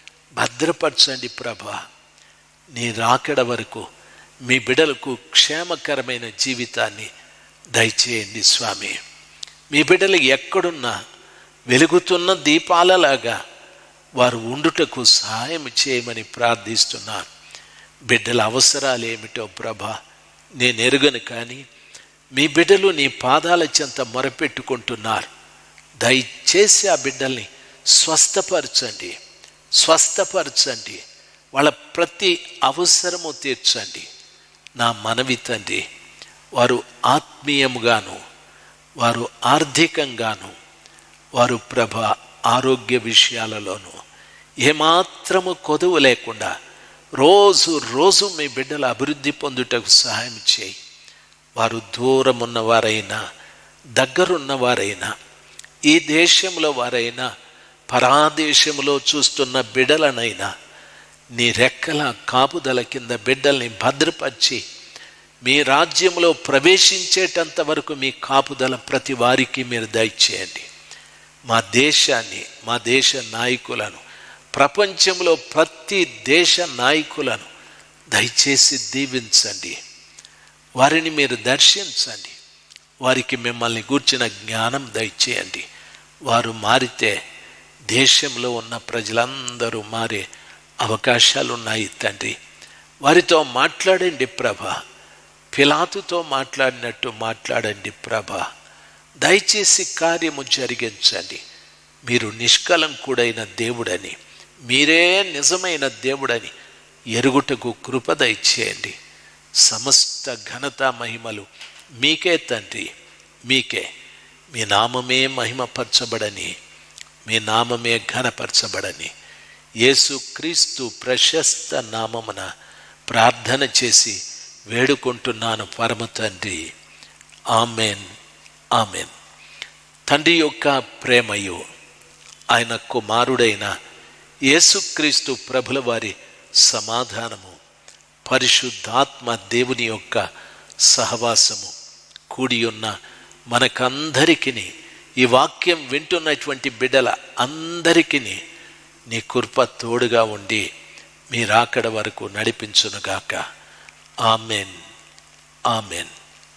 భద్రపరచండి ప్రభా నీ రాకడ వరకు మీ బిడ్డలకు క్షేమకరమైన జీవితాన్ని దయచేయండి స్వామి మీ బిడ్డలు ఎక్కడున్నా వెలుగుతున్న దీపాలలాగా వారు ఉండుటకు సహాయం చేయమని ప్రార్థిస్తున్నాను బిడ్డల అవసరాలు ఏమిటో ప్రభా నేను ఎరుగను కానీ మీ బిడ్డలు నీ పాదాల చెంత మొరపెట్టుకుంటున్నారు దయచేసి ఆ బిడ్డల్ని స్వస్థపరచండి స్వస్థపరచండి వాళ్ళ ప్రతి అవసరము తీర్చండి నా మనవి తండ్రి వారు ఆత్మీయముగాను వారు ఆర్థికంగాను వారు ప్రభ ఆరోగ్య విషయాలలోనూ ఏమాత్రము కొదువు లేకుండా రోజు రోజు మీ బిడ్డల అభివృద్ధి పొందుటకు సహాయం చేయి వారు దూరం ఉన్నవారైనా దగ్గరున్నవారైనా ఈ దేశంలో వారైనా పరాదేశంలో చూస్తున్న బిడలనైనా నీ రెక్కల కాపుదల కింద బిడ్డల్ని భద్రపరిచి మీ రాజ్యంలో ప్రవేశించేటంత వరకు మీ కాపుదల ప్రతి వారికి మీరు దయచేయండి మా దేశాన్ని మా దేశ నాయకులను ప్రపంచంలో ప్రతి దేశ నాయకులను దయచేసి దీవించండి వారిని మీరు దర్శించండి వారికి మిమ్మల్ని గూర్చిన జ్ఞానం దయచేయండి వారు మారితే దేశంలో ఉన్న ప్రజలందరూ మారే అవకాశాలు ఉన్నాయి తండ్రి వారితో మాట్లాడండి ప్రభ పిలాతుతో మాట్లాడినట్టు మాట్లాడండి ప్రభ దయచేసి కార్యము జరిగించండి మీరు నిష్కలంకుడైన దేవుడని మీరే నిజమైన దేవుడని ఎరుగుటకు కృప దయచేయండి సమస్త ఘనత మహిమలు మీకే తండ్రి మీకే మీ నామమే మహిమపరచబడని మీ నామమే ఘనపరచబడని యేసు క్రీస్తు ప్రశస్త నామమున ప్రార్థన చేసి వేడుకుంటున్నాను పరమ తండ్రి ఆమెన్ ఆమెన్ తండ్రి యొక్క ప్రేమయు ఆయన కుమారుడైన యేసుక్రీస్తు ప్రభుల వారి సమాధానము పరిశుద్ధాత్మ దేవుని యొక్క సహవాసము కూడి ఉన్న మనకందరికీ ఈ వాక్యం వింటున్నటువంటి బిడ్డల అందరికీ నీ కృప తోడుగా ఉండి మీ రాకడ వరకు నడిపించునుగాక ఆమెన్ ఆమెన్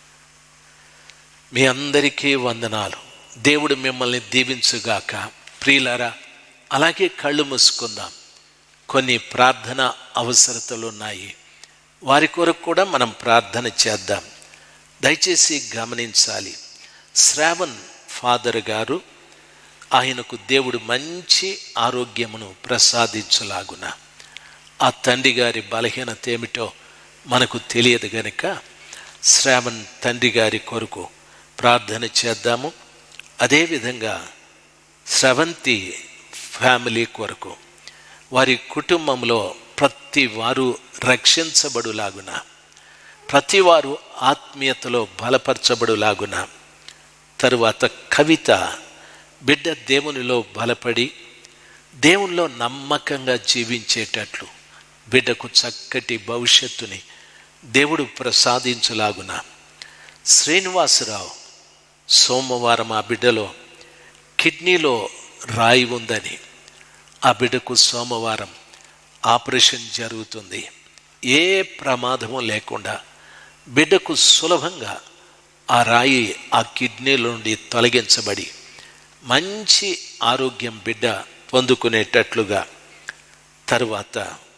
మీ అందరికీ వందనాలు దేవుడు మిమ్మల్ని దీవించుగాక ప్రియులారా అలాగే కళ్ళు మూసుకుందాం కొన్ని ప్రార్థన అవసరతలు ఉన్నాయి వారి కొరకు కూడా మనం ప్రార్థన చేద్దాం దయచేసి గమనించాలి శ్రావణ్ ఫాదర్ గారు ఆయనకు దేవుడు మంచి ఆరోగ్యమును ప్రసాదించలాగున ఆ తండ్రి గారి బలహీనత ఏమిటో మనకు తెలియదు గనుక శ్రావణ్ తండ్రి గారి కొరకు ప్రార్థన చేద్దాము అదేవిధంగా స్రవంతి ఫ్యామిలీ కొరకు వారి కుటుంబంలో ప్రతి వారు రక్షించబడులాగున ప్రతి వారు ఆత్మీయతలో బలపరచబడులాగున తరువాత కవిత బిడ్డ దేవునిలో బలపడి దేవునిలో నమ్మకంగా జీవించేటట్లు బిడ్డకు చక్కటి భవిష్యత్తుని దేవుడు ప్రసాదించలాగున శ్రీనివాసరావు సోమవారం ఆ బిడ్డలో కిడ్నీలో రాయి ఉందని ఆ బిడ్డకు సోమవారం ఆపరేషన్ జరుగుతుంది ఏ ప్రమాదము లేకుండా బిడ్డకు సులభంగా ఆ రాయి ఆ కిడ్నీల నుండి తొలగించబడి మంచి ఆరోగ్యం బిడ్డ పొందుకునేటట్లుగా తరువాత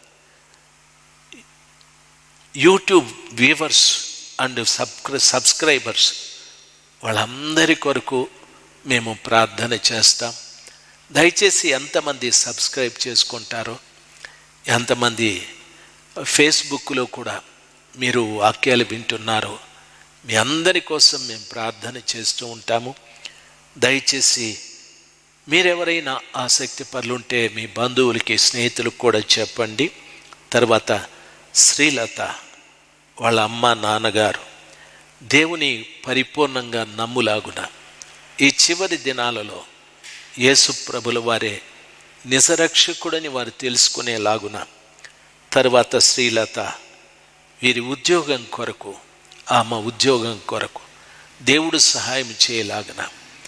యూట్యూబ్ వ్యూవర్స్ అండ్ సబ్స్క్రై సబ్స్క్రైబర్స్ వాళ్ళందరి కొరకు మేము ప్రార్థన చేస్తాం దయచేసి ఎంతమంది సబ్స్క్రైబ్ చేసుకుంటారో ఎంతమంది ఫేస్బుక్లో కూడా మీరు వాక్యాలు వింటున్నారో మీ అందరి కోసం మేము ప్రార్థన చేస్తూ ఉంటాము దయచేసి మీరెవరైనా ఆసక్తి పనులుంటే మీ బంధువులకి స్నేహితులకు కూడా చెప్పండి తర్వాత శ్రీలత వాళ్ళ అమ్మ నాన్నగారు దేవుని పరిపూర్ణంగా నమ్ములాగున ఈ చివరి దినాలలో యేసు ప్రభుల వారే నిజరక్షకుడని వారు తెలుసుకునేలాగున తర్వాత శ్రీలత వీరి ఉద్యోగం కొరకు ఆమె ఉద్యోగం కొరకు దేవుడు సహాయం చేయలాగన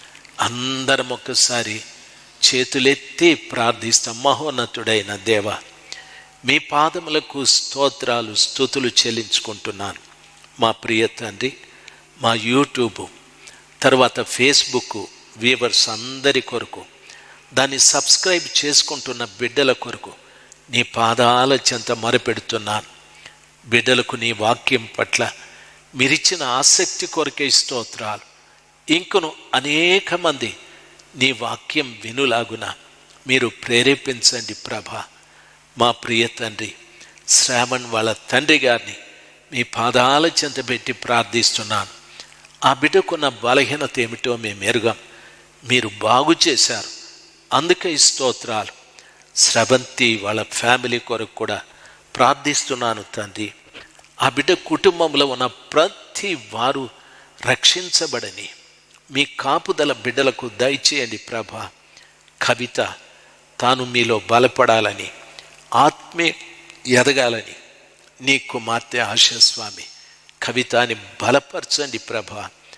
అందరం ఒక్కసారి చేతులెత్తి ప్రార్థిస్తాం మహోన్నతుడైన దేవ మీ పాదములకు స్తోత్రాలు స్థుతులు చెల్లించుకుంటున్నాను మా ప్రియ తండ్రి మా యూట్యూబ్ తర్వాత ఫేస్బుక్ వ్యూవర్స్ అందరి కొరకు దాన్ని సబ్స్క్రైబ్ చేసుకుంటున్న బిడ్డల కొరకు నీ పాదాల చెంత మొరపెడుతున్నాను బిడ్డలకు నీ వాక్యం పట్ల మీరిచ్చిన ఆసక్తి కొరకే స్తోత్రాలు ఇంకను అనేక మంది నీ వాక్యం వినులాగున మీరు ప్రేరేపించండి ప్రభా మా ప్రియ తండ్రి శ్రావణ్ వాళ్ళ తండ్రి గారిని మీ పాదాల చెంత పెట్టి ప్రార్థిస్తున్నాను ఆ బిడ్డకున్న బలహీనత ఏమిటో మేము ఎరుగాం మీరు బాగు చేశారు అందుకే ఈ స్తోత్రాలు స్రవంతి వాళ్ళ ఫ్యామిలీ కొరకు కూడా ప్రార్థిస్తున్నాను తండ్రి ఆ బిడ్డ కుటుంబంలో ఉన్న ప్రతి వారు రక్షించబడని మీ కాపుదల బిడ్డలకు దయచేయండి ప్రభ కవిత తాను మీలో బలపడాలని ఆత్మీయ ఎదగాలని నీ కుమార్తె ఆశస్వామి కవితాని బలపరచండి ప్రభ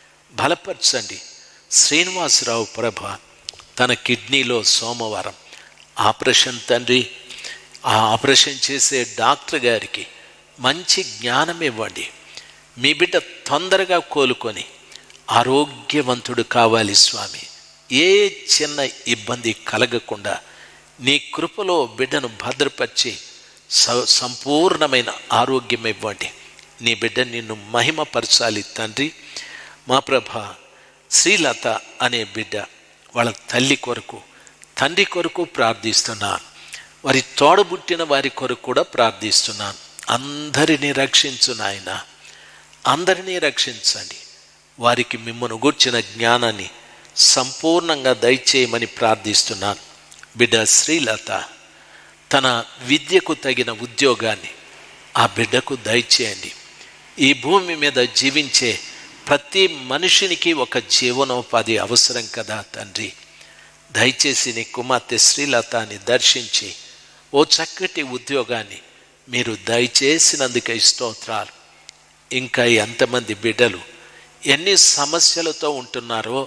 బలపరచండి శ్రీనివాసరావు ప్రభ తన కిడ్నీలో సోమవారం ఆపరేషన్ తండ్రి ఆ ఆపరేషన్ చేసే డాక్టర్ గారికి మంచి జ్ఞానం ఇవ్వండి మీ బిడ్డ తొందరగా కోలుకొని ఆరోగ్యవంతుడు కావాలి స్వామి ఏ చిన్న ఇబ్బంది కలగకుండా నీ కృపలో బిడ్డను భద్రపరిచి స- సంపూర్ణమైన ఆరోగ్యం ఇవ్వండి నీ బిడ్డ నిన్ను మహిమపరచాలి తండ్రి మా ప్రభ శ్రీలత అనే బిడ్డ వాళ్ళ తల్లి కొరకు తండ్రి కొరకు ప్రార్థిస్తున్నాను వారి తోడబుట్టిన వారి కొరకు కూడా ప్రార్థిస్తున్నాను అందరినీ రక్షించు నాయన అందరినీ రక్షించండి వారికి మిమ్మల్ని గూర్చిన జ్ఞానాన్ని సంపూర్ణంగా దయచేయమని ప్రార్థిస్తున్నాను బిడ్డ శ్రీలత తన విద్యకు తగిన ఉద్యోగాన్ని ఆ బిడ్డకు దయచేయండి ఈ భూమి మీద జీవించే ప్రతి మనిషినికి ఒక జీవనోపాధి అవసరం కదా తండ్రి దయచేసి నీ కుమార్తె శ్రీలతాన్ని దర్శించి ఓ చక్కటి ఉద్యోగాన్ని మీరు దయచేసినందుకే స్తోత్రాలు ఇంకా ఎంతమంది బిడ్డలు ఎన్ని సమస్యలతో ఉంటున్నారో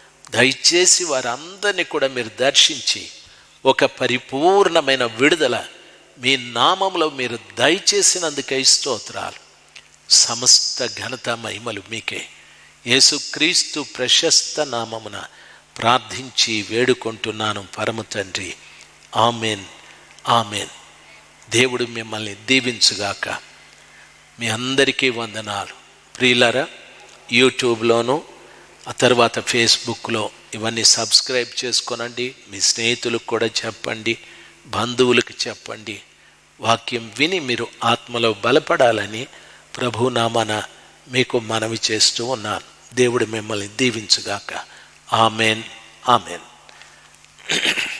దయచేసి వారందరినీ కూడా మీరు దర్శించి ఒక పరిపూర్ణమైన విడుదల మీ నామంలో మీరు దయచేసినందుకై స్తోత్రాలు సమస్త ఘనత మహిమలు మీకే యేసుక్రీస్తు ప్రశస్త నామమున ప్రార్థించి వేడుకుంటున్నాను పరమ తండ్రి ఆమెన్ ఆమెన్ దేవుడు మిమ్మల్ని దీవించుగాక మీ అందరికీ వందనాలు ప్రియులారా యూట్యూబ్లోను ఆ తర్వాత ఫేస్బుక్లో ఇవన్నీ సబ్స్క్రైబ్ చేసుకోనండి మీ స్నేహితులకు కూడా చెప్పండి బంధువులకు చెప్పండి వాక్యం విని మీరు ఆత్మలో బలపడాలని ప్రభునామన మీకు మనవి చేస్తూ ఉన్నాను దేవుడు మిమ్మల్ని దీవించుగాక ఆమెన్ ఆమెన్